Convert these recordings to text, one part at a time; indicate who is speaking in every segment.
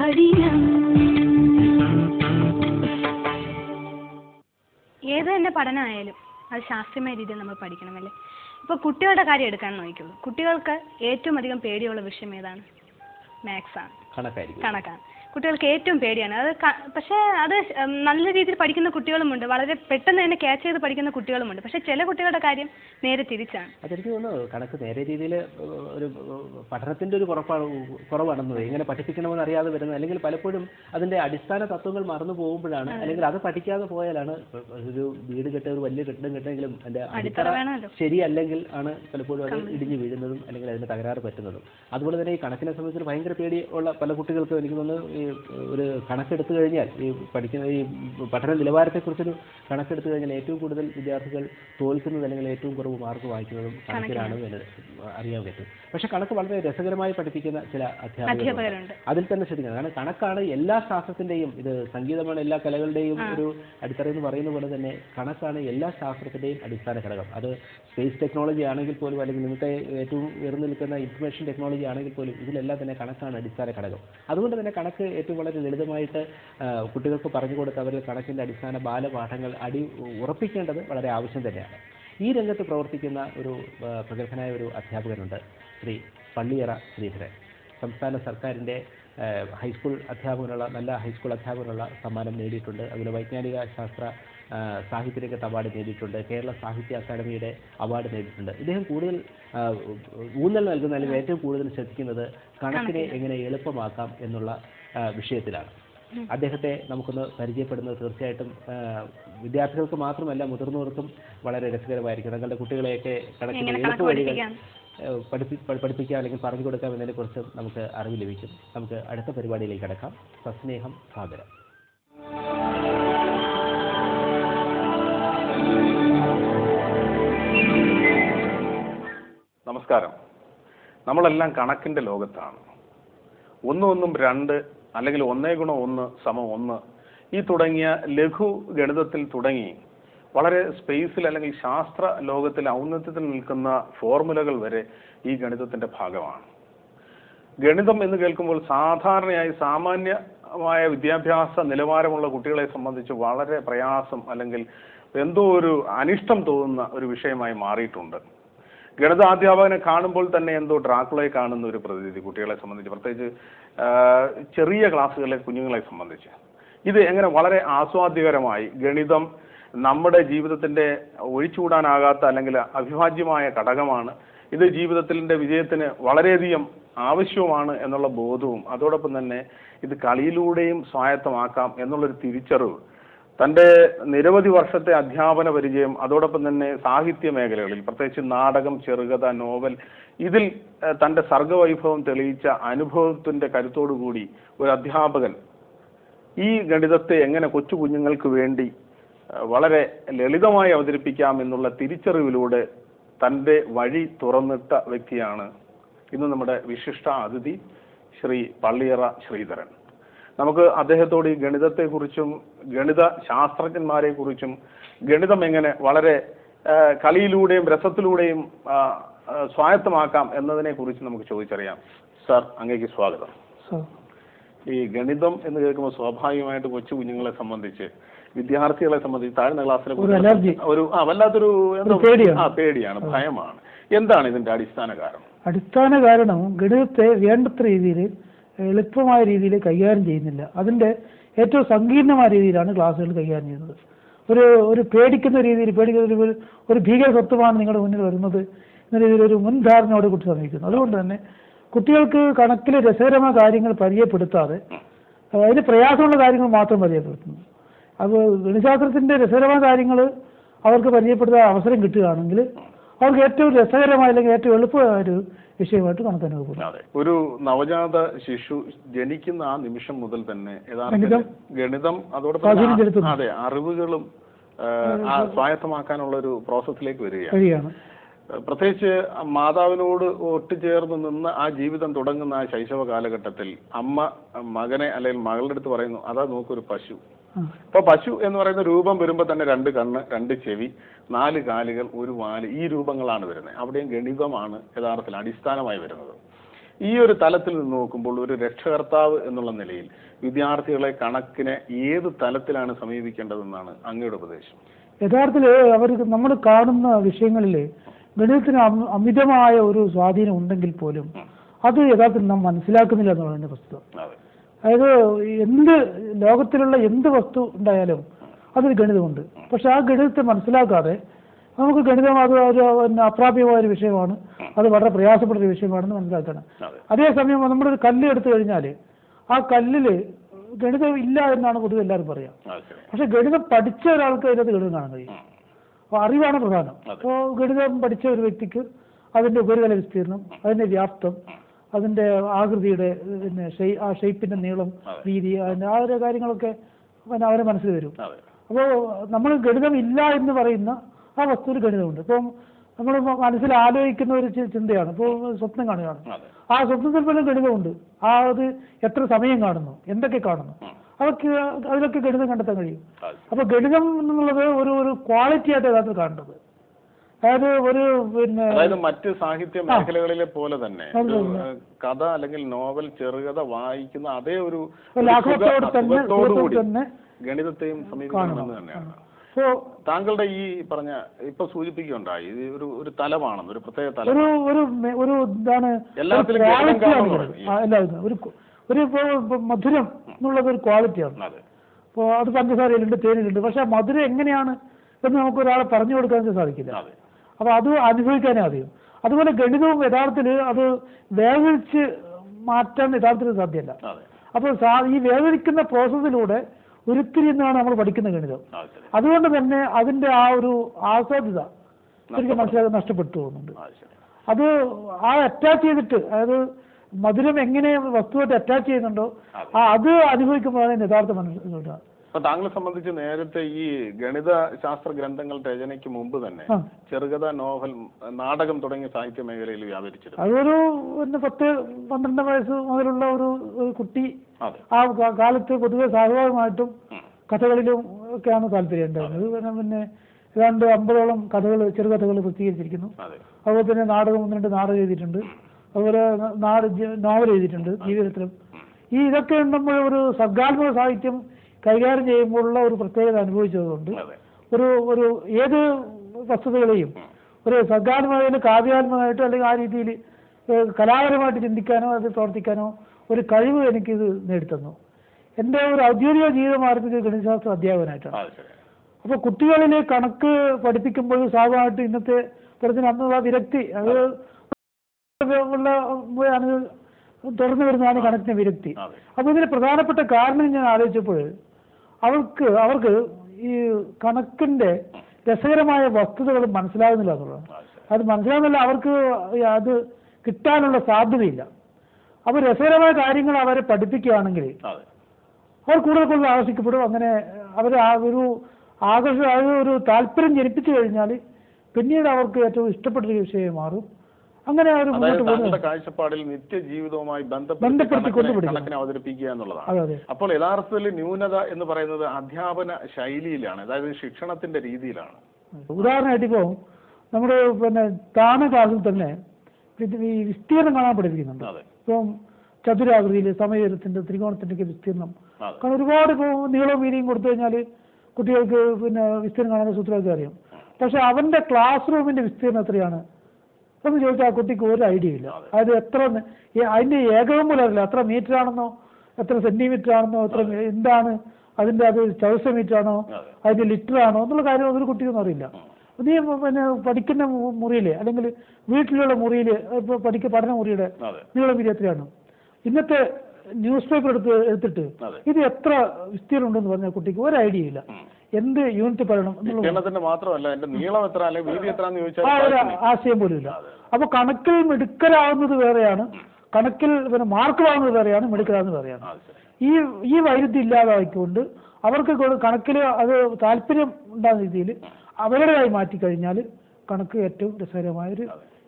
Speaker 1: കഠിനം
Speaker 2: ഏത് തന്നെ പഠനമായാലും അത് ശാസ്ത്രീയമായ രീതിയിൽ നമ്മൾ പഠിക്കണമല്ലേ ഇപ്പോൾ കുട്ടികളുടെ കാര്യം എടുക്കാൻ നോക്കിയുള്ളൂ കുട്ടികൾക്ക് ഏറ്റവും അധികം പേടിയുള്ള വിഷയം ഏതാണ് മാത്സ് ആണ്
Speaker 3: കണക്കായിരിക്കും
Speaker 2: കണക്കാണ് കുട്ടികൾക്ക് ഏറ്റവും പേടിയാണ് അത് ക- പക്ഷേ അത് ഉം, നല്ല രീതിയിൽ പഠിക്കുന്ന കുട്ടികളുമുണ്ട് വളരെ പെട്ടെന്ന് തന്നെ ക്യാച്ച് ചെയ്ത് പഠിക്കുന്ന കുട്ടികളുമുണ്ട് പക്ഷേ ചില കുട്ടികളുടെ കാര്യം നേരെ തിരിച്ചാണ്
Speaker 3: അതെനിക്ക് തോന്നുന്നു കണക്ക് നേരെ രീതിയിൽ ഒരു പഠനത്തിന്റെ ഒരു കുറപ്പാണ് കുറവാണെന്നത് എങ്ങനെ പഠിപ്പിക്കണമെന്ന് അറിയാതെ വരുന്നത് അല്ലെങ്കിൽ പലപ്പോഴും അതിന്റെ അടിസ്ഥാന തത്വങ്ങൾ മറന്നു പോകുമ്പോഴാണ് അല്ലെങ്കിൽ അത് പഠിക്കാതെ പോയാലാണ് ഒരു വീട് കെട്ട ഒരു വലിയ കെട്ടിടം കെട്ടെങ്കിലും അതിന്റെ അടിത്തറ
Speaker 2: വേണമല്ലോ.
Speaker 3: ശരിയല്ലെങ്കിൽ ആണ് പലപ്പോഴും അത് ഇടിഞ്ഞു വീഴുന്നതും അല്ലെങ്കിൽ അതിന് തകരാറ് പറ്റുന്നതും അതുപോലെ തന്നെ ഈ കണക്കിനെ സംബന്ധിച്ച് ഭയങ്കര പേടി ഉള്ള പല കുട്ടികൾക്കും എനിക്ക് തോന്നുന്നു ഈ ഒരു കണക്കെടുത്തു കഴിഞ്ഞാൽ ഈ പഠിക്കുന്ന ഈ പഠന നിലവാരത്തെക്കുറിച്ചൊരു കണക്കെടുത്തു കഴിഞ്ഞാൽ ഏറ്റവും കൂടുതൽ വിദ്യാർത്ഥികൾ തോൽക്കുന്നത് അല്ലെങ്കിൽ ഏറ്റവും കുറവ് മാർക്ക് വാങ്ങിക്കുന്നതും കണക്കിലാണ് എന്ന് അറിയാൻ പറ്റും പക്ഷെ കണക്ക് വളരെ രസകരമായി പഠിപ്പിക്കുന്ന ചില അധ്യാപകരുണ്ട്
Speaker 2: അധ്യാപകരുണ്ട്
Speaker 3: അതിൽ തന്നെ ശ്രദ്ധിക്കണം കാരണം കണക്കാണ് എല്ലാ ശാസ്ത്രത്തിന്റെയും ഇത് സംഗീതമാണ് എല്ലാ കലകളുടെയും ഒരു അടിത്തറ എന്ന് പറയുന്ന പോലെ തന്നെ കണക്കാണ് എല്ലാ ശാസ്ത്രത്തിന്റെയും അടിസ്ഥാന ഘടകം അത് സ്പേസ് ടെക്നോളജി ആണെങ്കിൽ പോലും അല്ലെങ്കിൽ ഇന്നത്തെ ഏറ്റവും ഉയർന്നു നിൽക്കുന്ന ഇൻഫർമേഷൻ ടെക്നോളജി ആണെങ്കിൽ പോലും ഇതിലെല്ലാം തന്നെ കണക്കാണ് അടിസ്ഥാന ഘടകം അതുകൊണ്ട് തന്നെ കണക്ക് ഏറ്റവും വളരെ ലളിതമായിട്ട് ആ, കുട്ടികൾക്ക് പറഞ്ഞു കൊടുത്ത് അവരിൽ കണക്കിന്റെ അടിസ്ഥാന ബാലപാഠങ്ങൾ അടി ഉറപ്പിക്കേണ്ടത് വളരെ ആവശ്യം തന്നെയാണ് ഈ രംഗത്ത് പ്രവർത്തിക്കുന്ന ഒരു ആ, പ്രഗത്ഭനായ ഒരു അധ്യാപകനുണ്ട് ശ്രീ പള്ളിയറ ശ്രീധരൻ സംസ്ഥാന സർക്കാരിൻ്റെ ഏഹ്, ഹൈസ്കൂൾ അധ്യാപകനുള്ള നല്ല ഹൈസ്കൂൾ അധ്യാപകനുള്ള സമ്മാനം നേടിയിട്ടുണ്ട് അതുപോലെ വൈജ്ഞാനിക ശാസ്ത്ര ആ, സാഹിത്യരംഗത്ത് അവാർഡ് നേടിയിട്ടുണ്ട് കേരള സാഹിത്യ അക്കാദമിയുടെ അവാർഡ് നേടിയിട്ടുണ്ട് ഇദ്ദേഹം കൂടുതൽ ആ, ഊന്നൽ നൽകുന്ന അല്ലെങ്കിൽ ഏറ്റവും കൂടുതൽ ശ്രദ്ധിക്കുന്നത് കണക്കിനെ എങ്ങനെ എളുപ്പമാക്കാം എന്നുള്ള ആ, വിഷയത്തിലാണ് അദ്ദേഹത്തെ നമുക്കൊന്ന് പരിചയപ്പെടുന്നത് തീർച്ചയായിട്ടും ആ, വിദ്യാർത്ഥികൾക്ക് മാത്രമല്ല മുതിർന്നവർക്കും വളരെ രസകരമായിരിക്കും തങ്ങളുടെ കുട്ടികളെയൊക്കെ കണക്കിന്
Speaker 2: എങ്ങനെ
Speaker 3: എളുപ്പ
Speaker 2: കണക്ക്
Speaker 3: വഴികൾ
Speaker 2: പഠിപ്പിക്കാം
Speaker 3: ഏഹ് പഠിപ്പി പഠി- പഠിപ്പിക്കാം അല്ലെങ്കിൽ പറഞ്ഞു കൊടുക്കാം എന്നതിനെക്കുറിച്ച് നമുക്ക് അറിവ് ലഭിക്കും നമുക്ക് അടുത്ത പരിപാടിയിലേക്ക് കിടക്കാം സസ്നേഹം സാദരം
Speaker 4: നമസ്കാരം നമ്മളെല്ലാം കണക്കിന്റെ ലോകത്താണ് ഒന്നും ഒന്നും രണ്ട് അല്ലെങ്കിൽ ഒന്നേ ഗുണം ഒന്ന് സമം ഒന്ന് ഈ തുടങ്ങിയ ലഘു ഗണിതത്തിൽ തുടങ്ങി വളരെ സ്പേസിൽ അല്ലെങ്കിൽ ശാസ്ത്ര ലോകത്തിൽ ഔന്നത്യത്തിൽ നിൽക്കുന്ന ഫോർമുലകൾ വരെ ഈ ഗണിതത്തിന്റെ ഭാഗമാണ് ഗണിതം എന്ന് കേൾക്കുമ്പോൾ സാധാരണയായി സാമാന്യമായ വിദ്യാഭ്യാസ നിലവാരമുള്ള കുട്ടികളെ സംബന്ധിച്ച് വളരെ പ്രയാസം അല്ലെങ്കിൽ എന്തോ ഒരു അനിഷ്ടം തോന്നുന്ന ഒരു വിഷയമായി മാറിയിട്ടുണ്ട് ഗണിതാധ്യാപകനെ കാണുമ്പോൾ തന്നെ എന്തോ ഡ്രാക്കുളയെ കാണുന്ന ഒരു പ്രതീതി കുട്ടികളെ സംബന്ധിച്ച് പ്രത്യേകിച്ച് ആ, ചെറിയ ക്ലാസ്സുകളിലെ കുഞ്ഞുങ്ങളെ സംബന്ധിച്ച് ഇത് എങ്ങനെ വളരെ ആസ്വാദ്യകരമായി ഗണിതം നമ്മുടെ ജീവിതത്തിന്റെ ഒഴിച്ചുകൂടാനാകാത്ത അല്ലെങ്കിൽ അവിഭാജ്യമായ ഘടകമാണ് ഇത് ജീവിതത്തിന്റെ വിജയത്തിന് വളരെയധികം ആവശ്യവുമാണ് എന്നുള്ള ബോധവും അതോടൊപ്പം തന്നെ ഇത് കളിയിലൂടെയും സ്വായത്തമാക്കാം എന്നുള്ളൊരു തിരിച്ചറിവ് തന്റെ നിരവധി വർഷത്തെ അധ്യാപന പരിചയം അതോടൊപ്പം തന്നെ സാഹിത്യ മേഖലകളിൽ പ്രത്യേകിച്ച് നാടകം ചെറുകഥ നോവൽ ഇതിൽ ഏഹ്, തന്റെ സർഗവൈഭവം തെളിയിച്ച അനുഭവത്തിന്റെ കരുത്തോടുകൂടി ഒരു അധ്യാപകൻ ഈ ഗണിതത്തെ എങ്ങനെ കൊച്ചു കുഞ്ഞുങ്ങൾക്ക് വേണ്ടി ഏഹ്, വളരെ ലളിതമായി അവതരിപ്പിക്കാം എന്നുള്ള തിരിച്ചറിവിലൂടെ തന്റെ വഴി തുറന്നിട്ട വ്യക്തിയാണ് ഇന്ന് നമ്മുടെ വിശിഷ്ട അതിഥി ശ്രീ പള്ളിയറ ശ്രീധരൻ നമുക്ക് അദ്ദേഹത്തോട് ഈ ഗണിതത്തെക്കുറിച്ചും ഗണിത ശാസ്ത്രജ്ഞന്മാരെ കുറിച്ചും ഗണിതം എങ്ങനെ വളരെ ആ, കളിയിലൂടെയും രസത്തിലൂടെയും ആ, ആ, സ്വായത്തമാക്കാം എന്നതിനെ കുറിച്ച് നമുക്ക് ചോദിച്ചറിയാം സാർ അങ്ങേക്ക് സ്വാഗതം ഈ ഗണിതം എന്ന് കേൾക്കുമ്പോൾ സ്വാഭാവികമായിട്ട് കൊച്ചു കുഞ്ഞുങ്ങളെ സംബന്ധിച്ച് വിദ്യാർത്ഥികളെ സംബന്ധിച്ച് താഴ്ന്ന ക്ലാസ്സിലെ
Speaker 5: ഒരു അലർജി.
Speaker 4: ഒരു ആ വല്ലാത്തൊരു എന്തോ
Speaker 5: പേടിയാണ്.
Speaker 4: ആ പേടിയാണ് ഭയമാണ് എന്താണ് ഇതിന്റെ അടിസ്ഥാന കാരണം
Speaker 5: അടിസ്ഥാന കാരണം ഗണിതത്തെ വേണ്ടത്ര രീതിയിൽ എളുപ്പമായ രീതിയിൽ കൈകാര്യം ചെയ്യുന്നില്ല അതിന്റെ ഏറ്റവും സങ്കീർണമായ രീതിയിലാണ് ക്ലാസ്സുകൾ കൈകാര്യം ചെയ്യുന്നത് ഒരു ഒരു പേടിക്കുന്ന രീതിയിൽ പേടിക്കുന്ന ഒരു ഒരു ഭീകര സ്വത്വമാണ് നിങ്ങളുടെ മുന്നിൽ വരുന്നത് എന്ന രീതിയിൽ ഒരു മുൻധാരണയോട് കുട്ടി സമീപിക്കുന്നു അതുകൊണ്ട് തന്നെ കുട്ടികൾക്ക് കണക്കിലെ രസകരമായ കാര്യങ്ങൾ പരിചയപ്പെടുത്താതെ അഹ് അതിന് പ്രയാസമുള്ള കാര്യങ്ങൾ മാത്രം പരിചയപ്പെടുത്തുന്നു അപ്പോൾ ഗണിതശാസ്ത്രത്തിന്റെ രസകരമായ കാര്യങ്ങൾ അവർക്ക് പരിചയപ്പെടുത്താൻ അവസരം കിട്ടുകയാണെങ്കിൽ അവർക്ക് ഏറ്റവും രസകരമായ അല്ലെങ്കിൽ ഏറ്റവും എളുപ്പമായ ഒരു വിഷയമായിട്ട് കണക്ക് അനുഭവപ്പെടും
Speaker 4: അതെ ഒരു നവജാത ശിശു ജനിക്കുന്ന ആ നിമിഷം മുതൽ തന്നെ യഥാർത്ഥത്തിൽ
Speaker 5: ഗണിതം
Speaker 4: ഗണിതം അതോടൊപ്പം
Speaker 5: സ്വാധീനം
Speaker 4: തന്നെ ആ-
Speaker 5: ചെലുത്തുന്നു.
Speaker 4: അതെ അറിവുകളും ആ, ആ സ്വായത്തമാക്കാനുള്ള ഒരു പ്രോസസ്സിലേക്ക് വരികയാണ്
Speaker 5: വരികയാണ്
Speaker 4: ഏഹ് പ്രത്യേകിച്ച് മാതാവിനോട് ഒട്ടുചേർന്ന് നിന്ന് ആ ജീവിതം തുടങ്ങുന്ന ആ ശൈശവ കാലഘട്ടത്തിൽ അമ്മ മകനെ അല്ലെങ്കിൽ മകളുടെ അടുത്ത് പറയുന്നു അതാ നോക്കൊരു പശു
Speaker 5: ആ.
Speaker 4: അപ്പൊ പശു എന്ന് പറയുന്ന രൂപം വരുമ്പോൾ തന്നെ രണ്ട് കണ്ണ് രണ്ട് ചെവി നാല് കാലുകൾ ഒരു വാല് ഈ രൂപങ്ങളാണ് വരുന്നത് അവിടെയും ഗണിതമാണ് യഥാർത്ഥത്തിൽ അടിസ്ഥാനമായി വരുന്നത് ഈ ഒരു തലത്തിൽ നിന്ന് നോക്കുമ്പോൾ ഒരു രക്ഷകർത്താവ് എന്നുള്ള നിലയിൽ വിദ്യാർത്ഥികളെ കണക്കിനെ ഏത് തലത്തിലാണ് സമീപിക്കേണ്ടതെന്നാണ് അങ്ങയുടെ ഉപദേശം
Speaker 5: യഥാർത്ഥത്തിൽ അവർ നമ്മൾ കാണുന്ന വിഷയങ്ങളിൽ ഗണിതത്തിന് അമി- അമിതമായ ഒരു സ്വാധീനം ഉണ്ടെങ്കിൽ പോലും അത് യഥാർത്ഥത്തിൽ നാം മനസ്സിലാക്കുന്നില്ല എന്നുള്ളതിന്റെ വസ്തുത
Speaker 4: അതെ
Speaker 5: അതായത് എന്ത് ലോകത്തിലുള്ള എന്ത് വസ്തു ഉണ്ടായാലും അതിൽ ഗണിതമുണ്ട് പക്ഷെ ആ ഗണിതത്തെ മനസ്സിലാക്കാതെ നമുക്ക് ഗണിതം അത് ഒരു പിന്നെ അപ്രാപ്യമായ ഒരു വിഷയമാണ് അത് വളരെ പ്രയാസപ്പെട്ട ഒരു വിഷയമാണെന്ന് മനസ്സിലാക്കണം
Speaker 4: അതെ
Speaker 5: അതേസമയം നമ്മളൊരു കല്ല് എടുത്തു കഴിഞ്ഞാൽ ആ കല്ലിൽ ഗണിതം ഇല്ല എന്നാണ് പൊതുവെ എല്ലാവരും പറയാം
Speaker 4: അത് ശരി
Speaker 5: പക്ഷെ ഗണിതം പഠിച്ച ഒരാൾക്ക് അതിനകത്ത് ഗണിതം കാണാൻ കഴിയും
Speaker 4: ഉം.
Speaker 5: അപ്പോൾ അറിവാണ് പ്രധാനം
Speaker 4: അതെ.
Speaker 5: അപ്പോൾ ഗണിതം പഠിച്ച ഒരു വ്യക്തിക്ക് അതിന്റെ ഉപരിതല വിസ്തീർണം അതിന്റെ വ്യാപ്തം അതിന്റെ ആകൃതിയുടെ ഏഹ്, പിന്നെ ഷെയ് ആ ഷേപ്പിന്റെ നീളം
Speaker 4: അതെ.
Speaker 5: വീതി അതിന്റെ ആ ഒരു കാര്യങ്ങളൊക്കെ പിന്നെ അവരെ മനസ്സിൽ വരും
Speaker 4: അതെ
Speaker 5: അപ്പോൾ നമ്മൾ ഗണിതം ഇല്ല എന്ന് പറയുന്ന ആ വസ്തുവിൽ ഗണിതമുണ്ട് ഇപ്പം നമ്മൾ മനസ്സിൽ ആലോചിക്കുന്ന ഒരു ചി- ചിന്തയാണ് ഇപ്പോൾ സ്വപ്നം കാണുകയാണ്
Speaker 4: അതെ
Speaker 5: ആ സ്വപ്നത്തിൽ പോലും ഗണിതമുണ്ട് ആ അത് എത്ര സമയം കാണുന്നു എന്തൊക്കെ കാണുന്നു
Speaker 4: ഉം.
Speaker 5: അതൊക്കെ അതിലൊക്കെ ഗണിതം കണ്ടെത്താൻ കഴിയും
Speaker 4: അത്
Speaker 5: അപ്പൊ ഗണിതം എന്നുള്ളത് ഒരു ഒരു ക്വാളിറ്റി ആയിട്ട് യഥാർത്ഥത്തിൽ കാണേണ്ടത് അതായത് ഒരു പിന്നെ
Speaker 4: അതായത് മറ്റ് സാഹിത്യ മേഖലകളിലെ പോലെ തന്നെ
Speaker 5: അതെ,
Speaker 4: ഒരു,
Speaker 5: അതെ.
Speaker 4: ഏഹ്, കഥ അല്ലെങ്കിൽ നോവൽ ചെറുകഥ വായിക്കുന്ന അതേ ഒരു
Speaker 5: ഒരു
Speaker 4: ഒരു
Speaker 5: ലാഘവത്തോട്
Speaker 4: സുഖ-
Speaker 5: തന്നെ
Speaker 4: സുഖത്തോടുകൂടി
Speaker 5: സുഖത്തോട് തന്നെ
Speaker 4: ഗണിതത്തെയും സമീപിക്കണമെന്ന് തന്നെയാണ്
Speaker 5: ഇപ്പോ
Speaker 4: താങ്കളുടെ ഈ പറഞ്ഞ ഇപ്പൊ സൂചിപ്പിക്കുകയുണ്ടായി ഇത് ഒരു ഒരു തലമാണെന്ന് ഒരു പ്രത്യേക തലം
Speaker 5: ഒരു ഒരു മെ- ഒരു എന്താണ്
Speaker 4: എല്ലാത്തിലും
Speaker 5: ഒരു
Speaker 4: ഗണിതം
Speaker 5: quality ആണ്
Speaker 4: കാണുന്നു
Speaker 5: ഗണിതം.
Speaker 4: പറയും.
Speaker 5: ആ, എല്ലാത്തിലും ഒരു കു- ഒരു ഇപ്പോ ഇപ്പോ മധുരം എന്നുള്ളത് ഒരു ക്വാളിറ്റിയാണ്
Speaker 4: അതെ
Speaker 5: അപ്പോൾ അത് പഞ്ചസാരയിലുണ്ട് തേനിലുണ്ട് പക്ഷെ ആ മധുരം എങ്ങനെയാണ് എന്ന് നമുക്ക് ഒരാളെ പറഞ്ഞു കൊടുക്കാൻ സാധിക്കില്ല
Speaker 4: അതെ
Speaker 5: അപ്പൊ അത് അനുഭവിക്കാനേ അറിയും അതുപോലെ ഗണിതവും യഥാർത്ഥത്തിൽ അത് വേവിച്ച് മാറ്റാൻ യഥാർത്ഥത്തിൽ സാധ്യമല്ല
Speaker 4: അതെ
Speaker 5: അപ്പോൾ സാ- ഈ വേവിക്കുന്ന പ്രോസസ്സിലൂടെ ഉരുത്തിരിയുന്നതാണ് നമ്മൾ പഠിക്കുന്ന ഗണിതം
Speaker 4: അത് ശരി
Speaker 5: അതുകൊണ്ട് തന്നെ അതിന്റെ ആ ഒരു ആസ്വാദ്യത ശരിക്കും മനസ്സിലാക്കാൻ നഷ്ടപ്പെട്ടു പോകുന്നുണ്ട്
Speaker 4: അത് ശരി
Speaker 5: അത് ആ അറ്റാച്ച് ചെയ്തിട്ട് അതായത് മധുരം എങ്ങനെ വസ്തുവായിട്ട് അറ്റാച്ച് ചെയ്യുന്നുണ്ടോ
Speaker 4: അതെ.
Speaker 5: ആ അത് അനുഭവിക്കുമ്പോഴാണ് യഥാർത്ഥ മനസ്സിലാക്കുക
Speaker 4: അപ്പൊ താങ്കളെ സംബന്ധിച്ച് നേരത്തെ ഈ ഗണിത ശാസ്ത്ര ഗ്രന്ഥങ്ങൾ രചനയ്ക്ക് മുമ്പ് തന്നെ
Speaker 5: ആ.
Speaker 4: ചെറുകഥ നോവൽ നാടകം തുടങ്ങിയ സാഹിത്യ മേഖലയിൽ വ്യാപരിച്ചിരുന്നു
Speaker 5: അതൊരു പിന്നെ പത്ത് പന്ത്രണ്ട് വയസ്സ് മുതലുള്ള ഒരു ഒരു കുട്ടി
Speaker 4: അതെ
Speaker 5: ആ കാ- കാലത്ത് പൊതുവെ സ്വാഭാവികമായിട്ടും
Speaker 4: ഉം.
Speaker 5: കഥകളിലും ഒക്കെയാണ് താല്പര്യം ഉണ്ടായിരുന്നത് പിന്നെ പിന്നെ ഏതാണ്ട് അമ്പതോളം കഥകൾ ചെറുകഥകൾ പ്രസിദ്ധീകരിച്ചിരിക്കുന്നു
Speaker 4: അതെ
Speaker 5: അതുപോലെ തന്നെ നാടകം ഒന്ന് രണ്ട് നാടകം എഴുതിയിട്ടുണ്ട് അതുപോലെ ന- നാട് ജ- നോവൽ എഴുതിയിട്ടുണ്ട് ജീവിതത്തിലും ഈ ഇതൊക്കെ നമ്മൾ ഒരു സർഗാത്മക സാഹിത്യം കൈകാര്യം ചെയ്യുമ്പോഴുള്ള ഒരു പ്രത്യേകത അനുഭവിച്ചതുകൊണ്ട്
Speaker 4: അതെ
Speaker 5: ഒരു ഒരു ഏത് വസ്തുതകളെയും ഒരു സർഗാത്മകയിൽ കാവ്യാത്മകമായിട്ടോ അല്ലെങ്കിൽ ആ രീതിയിൽ കലാപരമായിട്ട് ചിന്തിക്കാനോ അത് പ്രവർത്തിക്കാനോ ഒരു കഴിവ് എനിക്കിത് നേടിത്തന്നു എൻ്റെ ഒരു ഔദ്യോഗിക ജീവിതം ആരംഭിച്ചത് ഗണിതശാസ്ത്ര അധ്യാപകനായിട്ടാണ്
Speaker 4: അത് ശരി
Speaker 5: അപ്പോൾ കുട്ടികളിൽ കണക്ക് പഠിപ്പിക്കുമ്പോൾ സ്വാഭാവികമായിട്ട് ഇന്നത്തെ തരത്തിന് അന്നുള്ള വിരക്തി അത് ഉള്ള ആണ് തുറന്നു വരുന്നതാണ് കണക്കിന് വിരക്തി
Speaker 4: അതെ
Speaker 5: അപ്പോൾ ഇതിന് പ്രധാനപ്പെട്ട കാരണം ഞാൻ ആലോചിച്ചപ്പോൾ അവർക്ക് അവർക്ക് ഈ കണക്കിന്റെ രസകരമായ വസ്തുതകൾ മനസ്സിലാകുന്നില്ല എന്നുള്ളതാണ്
Speaker 4: അത് ശരി
Speaker 5: അത് മനസ്സിലാകുന്നില്ല അവർക്ക് അത് കിട്ടാനുള്ള സാധ്യതയില്ല അപ്പോൾ രസകരമായ കാര്യങ്ങൾ അവരെ പഠിപ്പിക്കുകയാണെങ്കിൽ
Speaker 4: അതെ
Speaker 5: അവർ കൂടുതൽ കൂടുതൽ ആകർഷിക്കപ്പെടും അങ്ങനെ അവർ ആ ഒരു ആകർഷ ആ ഒരു താല്പര്യം ജനിപ്പിച്ചു കഴിഞ്ഞാൽ പിന്നീട് അവർക്ക് ഏറ്റവും ഇഷ്ടപ്പെട്ട ഒരു വിഷയമായി മാറും അങ്ങനെ അവർ
Speaker 4: അതായത്
Speaker 5: മുന്നോട്ട് പോകുന്നത്
Speaker 4: താങ്കളുടെ കാഴ്ചപ്പാടിൽ നിത്യജീവിതവുമായി ബന്ധപ്പെടുത്തി
Speaker 5: ബന്ധപ്പെടുത്തി
Speaker 4: കണക്കിനെ-
Speaker 5: കൊണ്ടുപിടിക്കണം.
Speaker 4: കണക്കിനെ അവതരിപ്പിക്കുക എന്നുള്ളതാണ്
Speaker 5: അതെ അതെ
Speaker 4: അപ്പോൾ യഥാർത്ഥത്തിൽ ന്യൂനത എന്ന് പറയുന്നത് അധ്യാപന ശൈലിയിലാണ് അതായത് ശിക്ഷണത്തിന്റെ രീതിയിലാണ്
Speaker 5: ഉദാഹരണമായിട്ട് ഇപ്പോൾ നമ്മുടെ പിന്നെ താണ ക്ലാസ്സിൽ തന്നെ ഇത് ഈ വിസ്തീർണം കാണാൻ പഠിപ്പിക്കുന്നുണ്ട്
Speaker 4: അതെ
Speaker 5: ഇപ്പം ചതുരാകൃതിയിൽ സമയത്തിന്റെ ത്രികോണത്തിന്റെ ഒക്കെ വിസ്തീർണം
Speaker 4: അതെ
Speaker 5: കാരണം ഒരുപാട് ഇപ്പോൾ നീളവും വീതിയും കൊടുത്തു കഴിഞ്ഞാൽ കുട്ടികൾക്ക് പിന്നെ വിസ്തീർണം കാണാൻ സൂത്രമൊക്കെ അറിയാം പക്ഷെ അവന്റെ ക്ലാസ് റൂമിന്റെ വിസ്തീർണം എത്രയാണ് എന്ന് ചോദിച്ചാൽ ആ കുട്ടിക്ക് ഒരു ഐഡിയ ഇല്ല അതായത് എത്ര ന- ഈ അതിന്റെ ഏകവും പോലും അറിയില്ല എത്ര മീറ്റർ ആണെന്നോ എത്ര സെന്റിമീറ്റർ ആണെന്നോ എത്ര മി- എന്താണ് അതിന്റെ അത് ചതുസ മീറ്റർ ആണോ
Speaker 4: അതെ
Speaker 5: അതിന്റെ ലിറ്റർ ആണോ എന്നുള്ള കാര്യം ഒരു കുട്ടിക്കൊന്നും അറിയില്ല നീ പിന്നെ പഠിക്കുന്ന മുറിയിൽ അല്ലെങ്കിൽ വീട്ടിലുള്ള മുറിയിൽ ഇപ്പോൾ പഠിക്ക പഠന മുറിയുടെ
Speaker 4: അതെ
Speaker 5: നീളം വീതി എത്രയാണ് ഇന്നത്തെ ന്യൂസ് പേപ്പർ എടുത്ത് എടുത്തിട്ട്
Speaker 4: അതെ
Speaker 5: ഇത് എത്ര വിസ്തീർണം ഉണ്ടെന്ന് പറഞ്ഞ കുട്ടിക്ക് ഒരു ഐഡിയ ഇല്ല
Speaker 4: ഉം.
Speaker 5: എന്ത് യൂണിറ്റ് പറയണം എന്നുള്ളത്
Speaker 4: വിസ്തീർണത്തിന്റെ മാത്രമല്ല എന്റെ നീളം എത്ര അല്ലെങ്കിൽ വീതി എത്ര എന്ന്
Speaker 5: ആ
Speaker 4: ചോദിച്ചാൽ
Speaker 5: ഒരു ആശയം പോലും ഇല്ല അപ്പൊ കണക്കിൽ മിടുക്കലാവുന്നത് വേറെയാണ് കണക്കിൽ പിന്നെ മാർക്ക് വാങ്ങുന്നത് വേറെയാണ് മിടുക്കലാവുന്നത് വേറെയാണ്
Speaker 4: അത് ശരി
Speaker 5: ഈ ഈ വൈരുദ്ധ്യം ഇല്ലാതാക്കിക്കൊണ്ട് അവർക്ക് കണക്കിൽ അത് താല്പര്യം ഉണ്ടാകുന്ന രീതിയിൽ അവരുടേതായി മാറ്റിക്കഴിഞ്ഞാൽ കണക്ക് ഏറ്റവും രസകരമായ ഒരു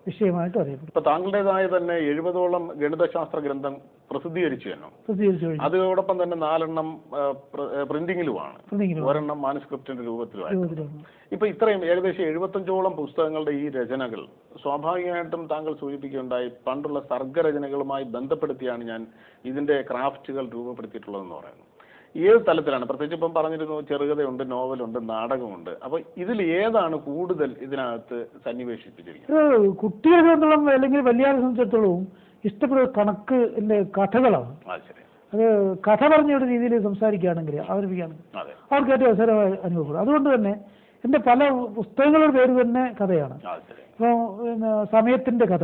Speaker 5: വിഷയമായിട്ട് അറിയപ്പെടും
Speaker 4: ഇപ്പൊ താങ്കളുടേതായ തന്നെ എഴുപതോളം ഗണിതശാസ്ത്ര ഗ്രന്ഥം പ്രസിദ്ധീകരിച്ചു തന്നെ
Speaker 5: പ്രസിദ്ധീകരിച്ചു കഴിഞ്ഞു
Speaker 4: അതോടൊപ്പം തന്നെ നാലെണ്ണം പ്രിന്റിങ്ങിലുമാണ്
Speaker 5: എന്തെങ്കിലും
Speaker 4: ഒരെണ്ണം മാനുസ്ക്രിപ്റ്റിന്റെ രൂപത്തിലുമായി
Speaker 5: രൂപത്തിലാണ്
Speaker 4: ഇപ്പൊ ഇത്രയും ഏകദേശം എഴുപത്തഞ്ചോളം പുസ്തകങ്ങളുടെ ഈ രചനകൾ സ്വാഭാവികമായിട്ടും താങ്കൾ സൂചിപ്പിക്കുകയുണ്ടായി പണ്ടുള്ള സർഗരചനകളുമായി ബന്ധപ്പെടുത്തിയാണ് ഞാൻ ഇതിന്റെ ക്രാഫ്റ്റുകൾ രൂപപ്പെടുത്തിയിട്ടുള്ളതെന്ന് പറയുന്നത് ഏത് തലത്തിലാണ് പ്രത്യേകിച്ച് ഇപ്പം പറഞ്ഞിരുന്നു ചെറുകഥയുണ്ട് നോവലുണ്ട് നാടകമുണ്ട് അപ്പൊ ഇതിൽ ഏതാണ് കൂടുതൽ ഇതിനകത്ത് സന്നിവേശിപ്പിച്ചിരിക്കുന്നത്
Speaker 5: ഇത് കുട്ടികളെ സംബന്ധിച്ചിടത്തോളം അല്ലെങ്കിൽ വലിയ സംബന്ധിച്ചിടത്തോളം ഇഷ്ടപ്പെടുന്ന കണക്കിന്റെ കഥകളാണ്
Speaker 4: ആ ശരി
Speaker 5: അത് കഥ പറഞ്ഞ ഒരു രീതിയിൽ സംസാരിക്കുകയാണെങ്കിൽ അവതരിപ്പിക്കുകയാണെങ്കിൽ
Speaker 4: അതെ
Speaker 5: അവർക്ക് ഏറ്റവും അവസരമായി അനുഭവപ്പെടും അതുകൊണ്ട് തന്നെ എൻ്റെ പല പുസ്തകങ്ങളുടെ പേര് തന്നെ കഥയാണ്
Speaker 4: ആ ശരി
Speaker 5: ഇപ്പോൾ പിന്നെ സമയത്തിന്റെ കഥ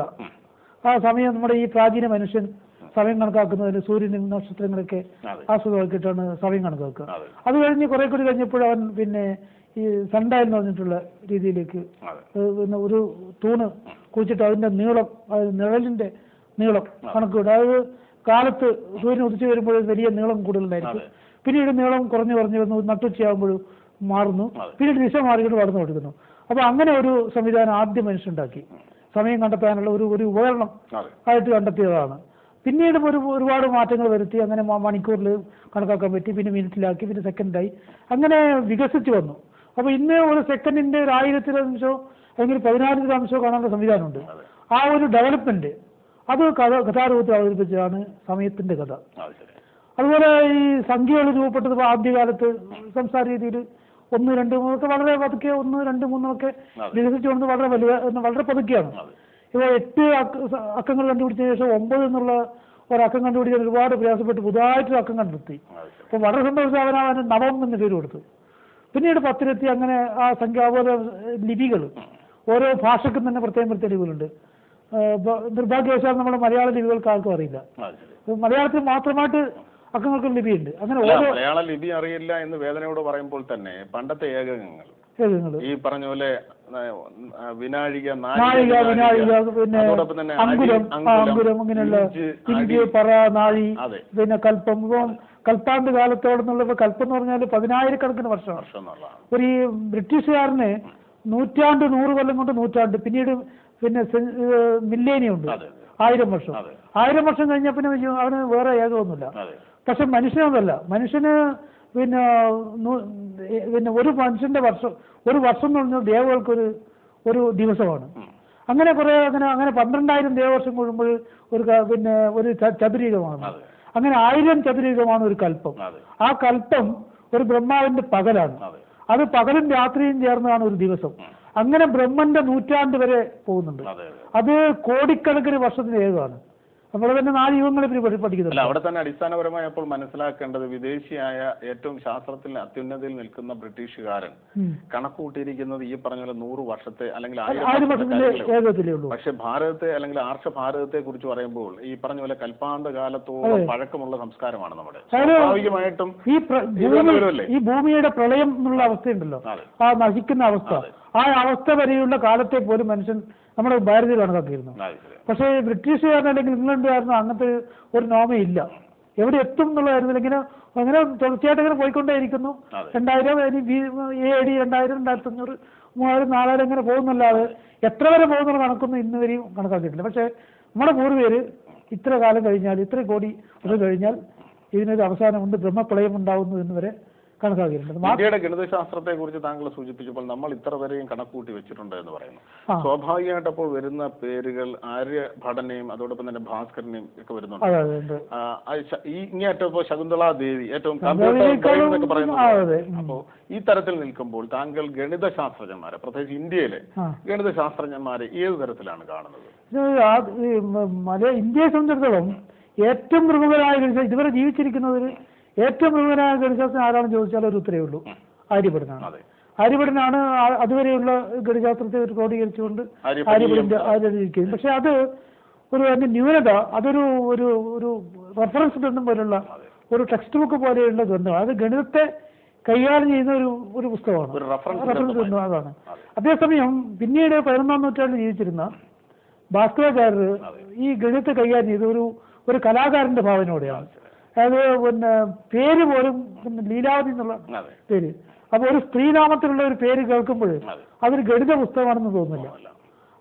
Speaker 5: ആ സമയം നമ്മുടെ ഈ പ്രാചീന മനുഷ്യൻ സമയം കണക്കാക്കുന്നതിന് സൂര്യനും നക്ഷത്രങ്ങളൊക്കെ
Speaker 4: അതെ
Speaker 5: ആസ്വദമാക്കിയിട്ടാണ് സമയം കണക്കാക്കുക
Speaker 4: അതെ
Speaker 5: അത് കഴിഞ്ഞ് കുറെ കൂടി കഴിഞ്ഞപ്പോൾ അവൻ പിന്നെ ഈ സണ്ട എന്ന് പറഞ്ഞിട്ടുള്ള രീതിയിലേക്ക്
Speaker 4: അതെ
Speaker 5: ഏഹ് പിന്നെ ഒരു തൂണ് കുഴിച്ചിട്ട് അതിന്റെ നീളം അത് നിഴലിന്റെ നീളം കണക്കിടും അതായത് കാലത്ത് സൂര്യൻ ഉദിച്ചു വരുമ്പോൾ വലിയ നീളം കൂടുതലുണ്ടായിരിക്കും
Speaker 4: അതെ.
Speaker 5: പിന്നീട് നീളം കുറഞ്ഞു കുറഞ്ഞു വന്നു നട്ടുച്ചയാകുമ്പോൾ മാറുന്നു
Speaker 4: അതെ.
Speaker 5: പിന്നീട് ദിശ മാറിയിട്ട് വളർന്നു കൊടുക്കുന്നു അപ്പൊ അങ്ങനെ ഒരു സംവിധാനം ആദ്യം മനുഷ്യണ്ടാക്കി സമയം കണ്ടെത്താനുള്ള ഒരു ഒരു ഉപകരണം
Speaker 4: അതെ
Speaker 5: ആയിട്ട് കണ്ടെത്തിയതാണ് പിന്നീട് ഒരു ഒരുപാട് മാറ്റങ്ങൾ വരുത്തി അങ്ങനെ മ- മണിക്കൂറിൽ കണക്കാക്കാൻ പറ്റി പിന്നെ മിനിറ്റിലാക്കി പിന്നെ സെക്കൻഡായി അങ്ങനെ വികസിച്ചു വന്നു അപ്പോൾ ഇന്ന് ഒരു സെക്കൻഡിന്റെ ഒരു ആയിരത്തിലെ അംശമോ അല്ലെങ്കിൽ പതിനായിരത്തിലെ അംശമോ കാണാനുള്ള സംവിധാനമുണ്ട് ആ ഒരു ഡെവലപ്മെന്റ് അത് കഥ കഥാരൂപത്തിൽ അവതരിപ്പിച്ചതാണ് സമയത്തിന്റെ കഥ
Speaker 4: അത് ശരി
Speaker 5: അതുപോലെ ഈ സംഖ്യകൾ രൂപപ്പെട്ടത് ഇപ്പൊ ആദ്യകാലത്ത് സംസാര രീതിയിൽ ഒന്ന് രണ്ട് മൂന്നൊക്കെ വളരെ പതുക്കെ ഒന്ന് രണ്ട് മൂന്നൊക്കെ
Speaker 4: അതെ.
Speaker 5: വികസിച്ചു വന്നത് വളരെ വലുത വളരെ പതുക്കെയാണ്
Speaker 4: അതെ
Speaker 5: ഇപ്പോൾ എട്ട് അക്ക- സ- അക്കങ്ങൾ കണ്ടുപിടിച്ച ശേഷം ഒമ്പത് എന്നുള്ള ഒരു അക്കം കണ്ടുപിടിക്കാൻ ഒരുപാട് പ്രയാസപ്പെട്ട് പുതുതായിട്ടൊരു അക്കം കണ്ടെത്തി
Speaker 4: അത് ശരി
Speaker 5: അപ്പോൾ വളരെ സന്തോഷം അവൻ അവന് നവം എന്ന് പേര് കൊടുത്തു പിന്നീട് പത്തിലെത്തി അങ്ങനെ ആ സംഖ്യ അതുപോലെ ലിപികൾ ഓരോ ഭാഷക്കും തന്നെ പ്രത്യേകം പ്രത്യേക ലിപികളുണ്ട് ഏഹ് ബ- നിർഭാഗ്യവശാൽ നമ്മുടെ മലയാള ലിപികൾക്ക് ആർക്കും അറിയില്ല
Speaker 4: അത് ശരി
Speaker 5: ഇപ്പൊ മലയാളത്തിൽ മാത്രമായിട്ട് അക്കങ്ങൾക്ക് ലിപിയുണ്ട് അങ്ങനെ
Speaker 4: അല്ല,
Speaker 5: ഓരോ
Speaker 4: മലയാള ലിപി അറിയില്ല എന്ന് വേദനയോട് പറയുമ്പോൾ തന്നെ പണ്ടത്തെ ഏകകങ്ങൾ
Speaker 5: ഏകങ്ങൾ
Speaker 4: ഈ പറഞ്ഞ പോലെ ആ, ആ, വിനാഴിക
Speaker 5: നാഴിക വിനാഴിക പിന്നെ
Speaker 4: അതോടൊപ്പം തന്നെ
Speaker 5: അങ്കുരം
Speaker 4: അടി,
Speaker 5: ആ, അങ്കുരം അങ്ങനെയുള്ള
Speaker 4: ഇഞ്ച്,
Speaker 5: ഇഞ്ച്
Speaker 4: അടി.
Speaker 5: പറ നാഴി
Speaker 4: അതെ
Speaker 5: പിന്നെ കൽപ്പം ഇപ്പം കൽപ്പാണ്ട് കാലത്തോടെന്നുള്ള ഇപ്പൊ കൽപ്പം എന്ന് പറഞ്ഞാൽ പതിനായിരക്കണക്കിന് വർഷമാണ്
Speaker 4: വർഷം എന്നുള്ളതാണ്
Speaker 5: ഒരു ഈ ബ്രിട്ടീഷുകാരന് നൂറ്റാണ്ട് നൂറ് കൊല്ലം കൊണ്ട് നൂറ്റാണ്ട് പിന്നീട് പിന്നെ മില്ലേനിയം ഉണ്ട്
Speaker 4: അതെ
Speaker 5: ആയിരം വർഷം
Speaker 4: അതെ
Speaker 5: ആയിരം വർഷം കഴിഞ്ഞാൽ പിന്നെ വലിയ- അവന് വേറെ ഏകമൊന്നുമില്ല
Speaker 4: അതെ
Speaker 5: പക്ഷെ മനുഷ്യനതല്ല മനുഷ്യന് പിന്നെ നൂ- ഏ, പിന്നെ ഒരു മനുഷ്യന്റെ വർഷം ഒരു വർഷം എന്ന് പറഞ്ഞാൽ ദേവകൾക്കൊരു ഒരു ദിവസമാണ്
Speaker 4: ഉം.
Speaker 5: അങ്ങനെ കുറെ അങ്ങനെ അങ്ങനെ പന്ത്രണ്ടായിരം ദേവവർഷം കൂടുമ്പോൾ ഒരു ക- പിന്നെ ഒരു ച- ചതുരയുഗമാണ്
Speaker 4: അതെ
Speaker 5: അങ്ങനെ ആയിരം ചതുരയുഗമാണ് ഒരു കൽപ്പം
Speaker 4: അതെ
Speaker 5: ആ കൽപ്പം ഒരു ബ്രഹ്മാവിന്റെ പകലാണ്
Speaker 4: അതെ
Speaker 5: അത് പകലും രാത്രിയും ചേർന്നതാണ് ഒരു ദിവസം അങ്ങനെ ബ്രഹ്മന്റെ നൂറ്റാണ്ട് വരെ പോകുന്നുണ്ട്
Speaker 4: അതെ അതെ
Speaker 5: അത് കോടിക്കണക്കിന് വർഷത്തിന് ഏകമാണ് നമ്മൾ തന്നെ നാല് യുഗങ്ങളെ പറ്റി പഠി-
Speaker 4: അല്ല
Speaker 5: പഠിക്കുന്നുണ്ട്
Speaker 4: അവിടെ തന്നെ അടിസ്ഥാനപരമായി അപ്പോൾ മനസ്സിലാക്കേണ്ടത് വിദേശിയായ ഏറ്റവും ശാസ്ത്രത്തിൽ അത്യുന്നതിയിൽ നിൽക്കുന്ന ബ്രിട്ടീഷുകാരൻ
Speaker 5: ഉം.
Speaker 4: കണക്ക് കൂട്ടിയിരിക്കുന്നത് ഈ പറഞ്ഞ പോലെ നൂറ് വർഷത്തെ അല്ലെങ്കിൽ
Speaker 5: ആയിരം
Speaker 4: ആയിരം
Speaker 5: വർഷത്തിന്റെ
Speaker 4: വർഷത്തെ കാര്യങ്ങളേ ഉള്ളൂ.
Speaker 5: ഏകത്തിലേ ഉള്ളൂ
Speaker 4: പക്ഷെ ഭാരതത്തെ അല്ലെങ്കിൽ ആർഷ ഭാരതത്തെ കുറിച്ച് പറയുമ്പോൾ ഈ പറഞ്ഞ പോലെ കൽപ്പാന്ത കാലത്തോളം പഴക്കമുള്ള സംസ്കാരമാണ് നമ്മുടെ
Speaker 5: അതായത്
Speaker 4: സ്വാഭാവികമായിട്ടും
Speaker 5: ഈ പ്ര-
Speaker 4: ഇത്
Speaker 5: ഭൂമി
Speaker 4: വരുമല്ലേ?
Speaker 5: ഈ ഭൂമിയുടെ പ്രളയം എന്നുള്ള അവസ്ഥയുണ്ടല്ലോ
Speaker 4: അതെ
Speaker 5: ആ നശിക്കുന്ന അവസ്ഥ ആ അവസ്ഥ വരെയുള്ള കാലത്തെ പോലും മനുഷ്യൻ നമ്മുടെ ഭാരതീയ കണക്കാക്കിയിരുന്നു
Speaker 4: അത് ശരി
Speaker 5: പക്ഷേ രണ്ടു അല്ലെങ്കിൽ ഇംഗ്ലണ്ടുകാരനോ അങ്ങനത്തെ ഒരു നോമയില്ല എവിടെ എത്തും എന്നുള്ളതായിരുന്നു ഇങ്ങനെ അങ്ങനെ തുടർച്ചയായിട്ട് ഇങ്ങനെ പോയിക്കൊണ്ടേയിരിക്കുന്നു
Speaker 4: അതെ.
Speaker 5: രണ്ടായിരം ഇനി ബി- എ ഡി രണ്ടായിരം രണ്ടായിരത്തി അഞ്ഞൂറ് മൂവായിരം നാലായിരം ഇങ്ങനെ പോകുന്നല്ലാതെ എത്ര വരെ പോകുന്നുള്ള കണക്കൊന്നും ഇന്ന് വരെയും കണക്കാക്കിയിട്ടില്ല പക്ഷേ നമ്മുടെ പൂർവ്വര് ഇത്ര കാലം കഴിഞ്ഞാൽ ഇത്ര കോടി അത് കഴിഞ്ഞാൽ ഇതിനൊരു അവസാനമുണ്ട് ബ്രഹ്മപ്രളയം ഉണ്ടാവുന്നു എന്ന് വരെ കണക്കാക്കിയിട്ടുണ്ട് മാ-
Speaker 4: ഇന്ത്യയുടെ ഗണിതശാസ്ത്രത്തെ കുറിച്ച് താങ്കൾ സൂചിപ്പിച്ചപ്പോൾ നമ്മൾ ഇത്ര വരെയും കണക്കൂട്ടി വെച്ചിട്ടുണ്ട് എന്ന് പറയുന്നു
Speaker 5: ആ.
Speaker 4: സ്വാഭാവികമായിട്ട് അപ്പോൾ വരുന്ന പേരുകൾ ആര്യഭടനെയും അതോടൊപ്പം തന്നെ ഭാസ്കരനെയും ഒക്കെ വരുന്നുണ്ട്
Speaker 5: അതെ അതെ ഉണ്ട്
Speaker 4: ആ, അത് ശ- ഈ ഇങ്ങേറ്റം ഇപ്പോൾ ശകുന്തള ദേവി ഏറ്റവും
Speaker 5: ശകുന്തളയേക്കാളും-
Speaker 4: കമ്പ്യൂട്ടർ എന്നൊക്കെ പറയുന്നത്
Speaker 5: ആ, അതെ. ഉം.
Speaker 4: അപ്പോൾ ഈ തരത്തിൽ നിൽക്കുമ്പോൾ താങ്കൾ ഗണിതശാസ്ത്രജ്ഞന്മാരെ പ്രത്യേകിച്ച് ഇന്ത്യയിലെ
Speaker 5: ആ
Speaker 4: ഗണിതശാസ്ത്രജ്ഞന്മാരെ ഏത് തരത്തിലാണ് കാണുന്നത്
Speaker 5: ഇത് ആ- ഈ മ- മല ഇന്ത്യയെ സംബന്ധിച്ചിടത്തോളം ഏറ്റവും പ്രമുഖരായ ഗണിത ഇതുവരെ ജീവിച്ചിരിക്കുന്നതിൽ ഏറ്റവും പ്രമുഖരായ ഗണിതശാസ്ത്രം ആരാണെന്ന് ചോദിച്ചാൽ ഒരു ഉത്തരവേ ഉള്ളൂ ആര്യഭടനാണ്
Speaker 4: അതെ
Speaker 5: ആര്യഭടനാണ് ആ- അതുവരെയുള്ള ഗണിതശാസ്ത്രത്തെ ഒരു ക്രോഡീകരിച്ചുകൊണ്ട്
Speaker 4: ആര്യഭടീയം.
Speaker 5: ആര്യഭടന്റെ ആര്യഭടിക്കുന്നത് പക്ഷെ അത് ഒരു അതിന്റെ ന്യൂനത അതൊരു ഒരു ഒരു റെഫറൻസ് ഗ്രന്ഥം പോലുള്ള ഒരു ടെക്സ്റ്റ് ബുക്ക് പോലെയുള്ള ഗ്രന്ഥമാണ് അത് ഗണിതത്തെ കൈകാര്യം ചെയ്യുന്ന ഒരു ഒരു പുസ്തകമാണ്
Speaker 4: ഒരു റഫറൻസ്
Speaker 5: റെഫറൻസ് ഗ്രന്ഥം അതാണ് അതേസമയം പിന്നീട് പതിനൊന്നാം നൂറ്റാണ്ടിൽ ജീവിച്ചിരുന്ന ഭാസ്കരാചാര്യർ ഈ ഗണിതത്തെ കൈകാര്യം ചെയ്ത ഒരു ഒരു കലാകാരന്റെ ഭാവനയോടെയാണ് അതായത് പിന്നെ പേര് പോലും പിന്നെ ലീലാവതി എന്നുള്ള
Speaker 4: അതെ
Speaker 5: പേര് അപ്പൊ ഒരു സ്ത്രീനാമത്തിലുള്ള ഒരു പേര് കേൾക്കുമ്പോൾ
Speaker 4: അതെ
Speaker 5: അതൊരു ഗണിത പുസ്തകമാണെന്ന് തോന്നുന്നില്ല
Speaker 4: അല്ല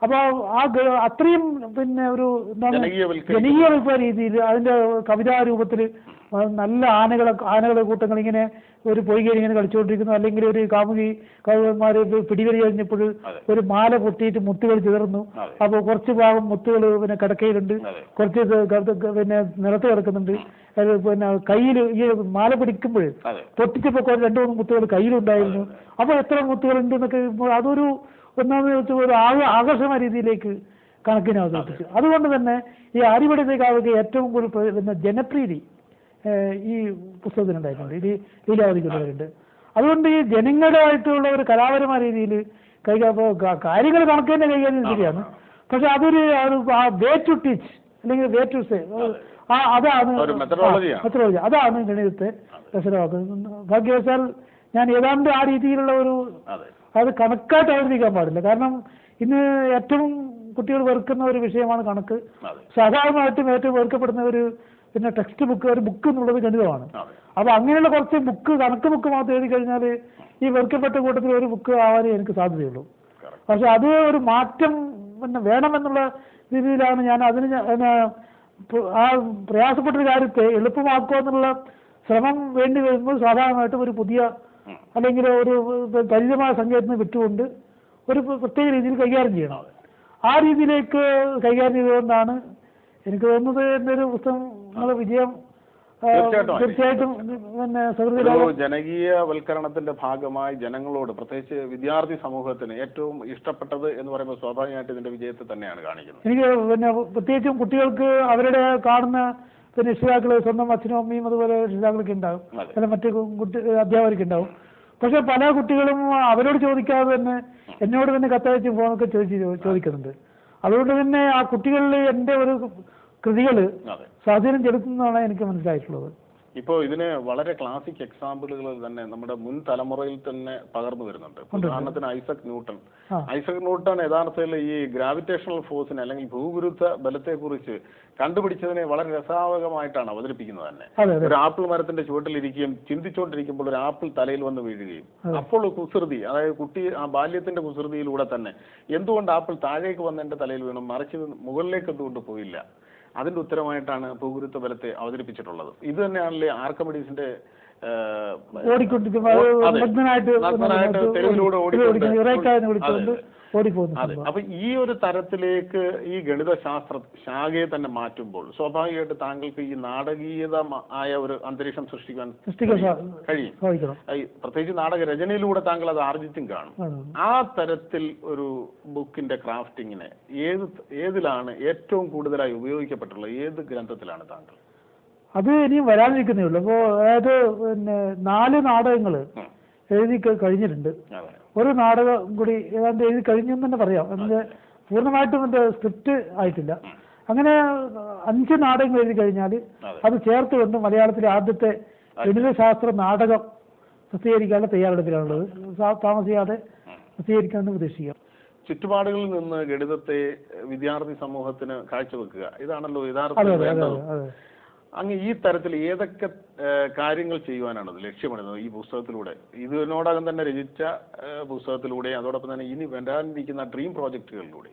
Speaker 5: അപ്പോൾ ആ ഗ- അത്രയും പിന്നെ ഒരു എന്താണ്
Speaker 4: ജനകീയവൽക്കരിക്കുന്ന-
Speaker 5: ജനകീയവൽക്കരണ രീതിയിൽ അതിന്റെ കവിതാ രൂപത്തിൽ നല്ല ആനകളെ ആനകളെ കൂട്ടങ്ങൾ ഇങ്ങനെ ഒരു പൊയ്കയിൽ ഇങ്ങനെ കളിച്ചുകൊണ്ടിരിക്കുന്നു അല്ലെങ്കിൽ ഒരു കാമുകി കവിമാര് പിടിവലി കഴിഞ്ഞപ്പോൾ
Speaker 4: അതെ.
Speaker 5: ഒരു മാല പൊട്ടിയിട്ട് മുത്തുകൾ ചിതറുന്നു
Speaker 4: അതെ.
Speaker 5: അപ്പോൾ കുറച്ച് ഭാഗം മുത്തുകൾ പിന്നെ കിടക്കയിലുണ്ട്
Speaker 4: അതെ.
Speaker 5: കുറച്ച് ഇത് കിടക്ക- പിന്നെ നിലത്ത് കിടക്കുന്നുണ്ട് അത് പിന്നെ കയ്യിൽ ഈ മാല പിടിക്കുമ്പോൾ
Speaker 4: അതെ
Speaker 5: പൊട്ടിച്ചപ്പോൾ കുറേ രണ്ട് മൂന്ന് മുത്തുകൾ കയ്യിലുണ്ടായിരുന്നു അപ്പോൾ എത്ര മുത്തുകൾ ഉണ്ട് എന്നൊക്കെ ഇപ്പോൾ അതൊരു ഒന്നാമത് വെച്ചാൽ ഒരു ആക- ആകർഷണ രീതിയിലേക്ക് കണക്കിനെ അവതരിപ്പിച്ചു അതുകൊണ്ട് തന്നെ ഈ ആര്യപടിതേക്കാവൊക്കെ ഏറ്റവും കൂടുതൽ പ്ര- പിന്നെ ജനപ്രീതി ഏഹ്, ഈ പുസ്തകത്തിനുണ്ടായിട്ടുണ്ട് ഈ ലീലാവതിക്കുള്ളവരുണ്ട് അതുകൊണ്ട് ഈ ജനങ്ങളുമായിട്ടുള്ള ഒരു കലാപരമായ രീതിയിൽ കൈകാര്യം കാര്യങ്ങൾ കണക്ക് തന്നെ കൈകാര്യം ശരിയാണ് പക്ഷെ അതൊരു ഒരു വേ ടു ടീച്ച് അല്ലെങ്കിൽ വേ ടു സേ ആ അതാണ്
Speaker 4: ഒരു methodology ആണ്.
Speaker 5: മെത്തഡോളജി അതാണ് ഗണിതത്തെ രസകരമാക്കുന്നത് ഭാഗ്യവശാൽ ഞാൻ ഏതാണ്ട് ആ രീതിയിലുള്ള ഒരു
Speaker 4: അതെ
Speaker 5: അത് കണക്കായിട്ട് അവതരിപ്പിക്കാൻ പാടില്ല കാരണം ഇന്ന് ഏറ്റവും കുട്ടികൾ വെറുക്കുന്ന ഒരു വിഷയമാണ് കണക്ക്
Speaker 4: അതെ
Speaker 5: സാധാരണയായിട്ടും ഏറ്റവും വെറുക്കപ്പെടുന്ന ഒരു പിന്നെ ടെക്സ്റ്റ് ബുക്ക് ഒരു ബുക്ക് എന്നുള്ളത് ഗണിതമാണ്
Speaker 4: അതെ
Speaker 5: അപ്പൊ അങ്ങനെയുള്ള കുറച്ച് ബുക്ക് കണക്ക് ബുക്ക് മാത്രം എഴുതി കഴിഞ്ഞാൽ ഈ വെറുക്കപ്പെട്ട കൂട്ടത്തിൽ ഒരു ബുക്ക് ആവാനേ എനിക്ക് സാധ്യതയുള്ളൂ
Speaker 4: Correct.
Speaker 5: പക്ഷെ അത് ഒരു മാറ്റം പിന്നെ വേണമെന്നുള്ള രീതിയിലാണ് ഞാൻ അതിന് ഞാൻ- പിന്നെ പ്- ആ പ്രയാസപ്പെട്ട ഒരു കാര്യത്തെ എളുപ്പമാക്കുക എന്നുള്ള ശ്രമം വേണ്ടി വരുമ്പോൾ സാധാരണയായിട്ടും ഒരു പുതിയ
Speaker 4: ഉം.
Speaker 5: അല്ലെങ്കിൽ ഒരു പരിചിതമായ സംഗീതത്തിന് വിട്ടുകൊണ്ട് ഒരു പ്ര- പ്രത്യേക രീതിയിൽ കൈകാര്യം ചെയ്യണം ആ രീതിയിലേക്ക് കൈകാര്യം ചെയ്തുകൊണ്ടാണ് എനിക്ക് തോന്നുന്നത് എൻ്റെ ഒരു പുസ്തകം നിങ്ങളെ വിജയം ആ,
Speaker 4: തീർച്ചയായിട്ടും.
Speaker 5: തീർച്ചയായിട്ടും പിന്നെ സൗഹൃദ
Speaker 4: ഒരു ജനകീയവൽക്കരണത്തിന്റെ ഭാഗമായി ജനങ്ങളോട് പ്രത്യേകിച്ച് വിദ്യാർത്ഥി സമൂഹത്തിന് ഏറ്റവും ഇഷ്ടപ്പെട്ടത് എന്ന് പറയുമ്പോൾ സ്വാഭാവികമായിട്ട് ഇതിന്റെ വിജയത്തെ തന്നെയാണ് കാണിക്കുന്നത്
Speaker 5: എനിക്ക് പിന്നെ പ്രത്യേകിച്ചും കുട്ടികൾക്ക് അവരുടെ കാണുന്ന പിന്നെ രക്ഷിതാക്കൾ സ്വന്തം അച്ഛനും അമ്മയും അതുപോലെ രക്ഷിതാക്കളൊക്കെ ഉണ്ടാവും
Speaker 4: അതെ.
Speaker 5: അല്ല മറ്റ് കുട്ടി അധ്യാപകർക്ക് ഉണ്ടാവും പക്ഷെ പല കുട്ടികളും അവരോട് ചോദിക്കാതെ തന്നെ എന്നോട് തന്നെ കത്തയച്ച് ഫോണൊക്കെ ചോദിച്ച് ചോ- ചോദിക്കുന്നുണ്ട് അതുകൊണ്ട് തന്നെ ആ കുട്ടികളിൽ എൻ്റെ ഒരു കൃതികൾ
Speaker 4: അതെ
Speaker 5: സ്വാധീനം ചെലുത്തുന്നതാണ് എനിക്ക് മനസ്സിലായിട്ടുള്ളത്
Speaker 4: ഇപ്പോൾ ഇതിന് വളരെ ക്ലാസിക് എക്സാമ്പിളുകൾ തന്നെ നമ്മുടെ മുൻ തലമുറയിൽ തന്നെ പകർന്നു വരുന്നുണ്ട് ഉദാഹരണത്തിന് ഐസക് ന്യൂട്ടൺ
Speaker 5: ആ.
Speaker 4: ഐസക് ന്യൂട്ടൺ യഥാർത്ഥത്തിൽ ഈ ഗ്രാവിറ്റേഷണൽ ഫോഴ്സിനെ അല്ലെങ്കിൽ ഭൂഗുരുത്വ ബലത്തെക്കുറിച്ച് കണ്ടുപിടിച്ചതിനെ വളരെ രസാവകമായിട്ടാണ് അവതരിപ്പിക്കുന്നത് തന്നെ
Speaker 5: അതെ അതെ
Speaker 4: ഒരു ആപ്പിൾ മരത്തിന്റെ ചുവട്ടിലിരിക്കുകയും ചിന്തിച്ചുകൊണ്ടിരിക്കുമ്പോൾ ഒരു ആപ്പിൾ തലയിൽ വന്ന് വീഴുകയും അപ്പോൾ കുസൃതി അതായത് കുട്ടി ആ ബാല്യത്തിന്റെ കുസൃതിയിലൂടെ തന്നെ എന്തുകൊണ്ട് ആപ്പിൾ താഴേക്ക് വന്ന് എന്റെ തലയിൽ വീണു മറിച്ച് ഇത് മുകളിലേക്ക് എന്തുകൊണ്ട് പോയില്ല അതിന്റെ ഉത്തരമായിട്ടാണ് ഭൂഗുരുത്വ ബലത്തെ അവതരിപ്പിച്ചിട്ടുള്ളത് ഇത് തന്നെയാണല്ലേ ആർക്കമിഡീസിന്റെ ഏഹ്,
Speaker 5: ഓടിക്കൊണ്ടിരിക്കുമ്പോൾ
Speaker 4: അതെ.
Speaker 5: നഗ്നനായിട്ട്
Speaker 4: നഗ്നനായിട്ട് തെരുവിലൂടെ ഓടിക്കൊണ്ട്
Speaker 5: ഇറക്ക എന്ന് വിളിച്ചുകൊണ്ട്
Speaker 4: അതെ,
Speaker 5: ഓടിപ്പോകുന്നു
Speaker 4: അതെ അപ്പൊ ഈ ഒരു തരത്തിലേക്ക് ഈ ഗണിതശാസ്ത്ര ശാഖയെ തന്നെ മാറ്റുമ്പോൾ സ്വാഭാവികമായിട്ട് താങ്കൾക്ക് ഈ നാടകീയത ആയ ഒരു അന്തരീക്ഷം സൃഷ്ടിക്കാൻ
Speaker 5: സൃഷ്ടിക്കാൻ സാ-
Speaker 4: കഴിയും
Speaker 5: സാധിക്കണം
Speaker 4: ഈ പ്രത്യേകിച്ച് നാടക രചനയിലൂടെ താങ്കൾ അത് ആർജിച്ചും കാണും
Speaker 5: ആണ്.
Speaker 4: ആ തരത്തിൽ ഒരു ബുക്കിന്റെ ക്രാഫ്റ്റിങ്ങിനെ ഏത് ഏതിലാണ് ഏറ്റവും കൂടുതലായി ഉപയോഗിക്കപ്പെട്ടുള്ളത് ഏത് ഗ്രന്ഥത്തിലാണ് താങ്കൾ
Speaker 5: അത് ഇനിയും വരാനിരിക്കുന്നേ ഉള്ളൂ അപ്പോൾ അതായത് പിന്നെ നാല് നാടകങ്ങൾ
Speaker 4: ഉം.
Speaker 5: എഴുതി ക- കഴിഞ്ഞിട്ടുണ്ട്
Speaker 4: അതെ
Speaker 5: ഒരു നാടകം കൂടി ഏതാണ്ട് എഴുതി കഴിഞ്ഞു എന്ന് തന്നെ പറയാം അതിന്റെ പൂർണ്ണമായിട്ടും എൻ്റെ സ്ക്രിപ്റ്റ് ആയിട്ടില്ല അങ്ങനെ അഞ്ച് നാടകങ്ങൾ എഴുതി കഴിഞ്ഞാൽ
Speaker 4: അതെ.
Speaker 5: അത് ചേർത്ത് കൊണ്ട് മലയാളത്തിലെ ആദ്യത്തെ ഗണിതശാസ്ത്ര നാടകം പ്രസിദ്ധീകരിക്കാനുള്ള തയ്യാറെടുപ്പിലാണുള്ളത് സാ- താമസിയാതെ പ്രസിദ്ധീകരിക്കാമെന്ന് പ്രതീക്ഷിക്കാം
Speaker 4: ചുറ്റുപാടുകളിൽ നിന്ന് ഗണിതത്തെ വിദ്യാർത്ഥി സമൂഹത്തിന് കാഴ്ചവെക്കുക ഇതാണല്ലോ
Speaker 5: അതെ
Speaker 4: യഥാർത്ഥത്തിൽ
Speaker 5: അതെ അതെ
Speaker 4: വേണ്ടത്
Speaker 5: അതെ
Speaker 4: അങ്ങ് ഈ തരത്തിൽ ഏതൊക്കെ ഏഹ്, കാര്യങ്ങൾ ചെയ്യുവാനാണ് അത് ലക്ഷ്യമിടുന്നത് ഈ പുസ്തകത്തിലൂടെ ഇതിനോടകം തന്നെ രചിച്ച ഏഹ്, പുസ്തകത്തിലൂടെ അതോടൊപ്പം തന്നെ ഇനി വരാനിരിക്കുന്ന ഡ്രീം പ്രോജക്റ്റുകളിലൂടെ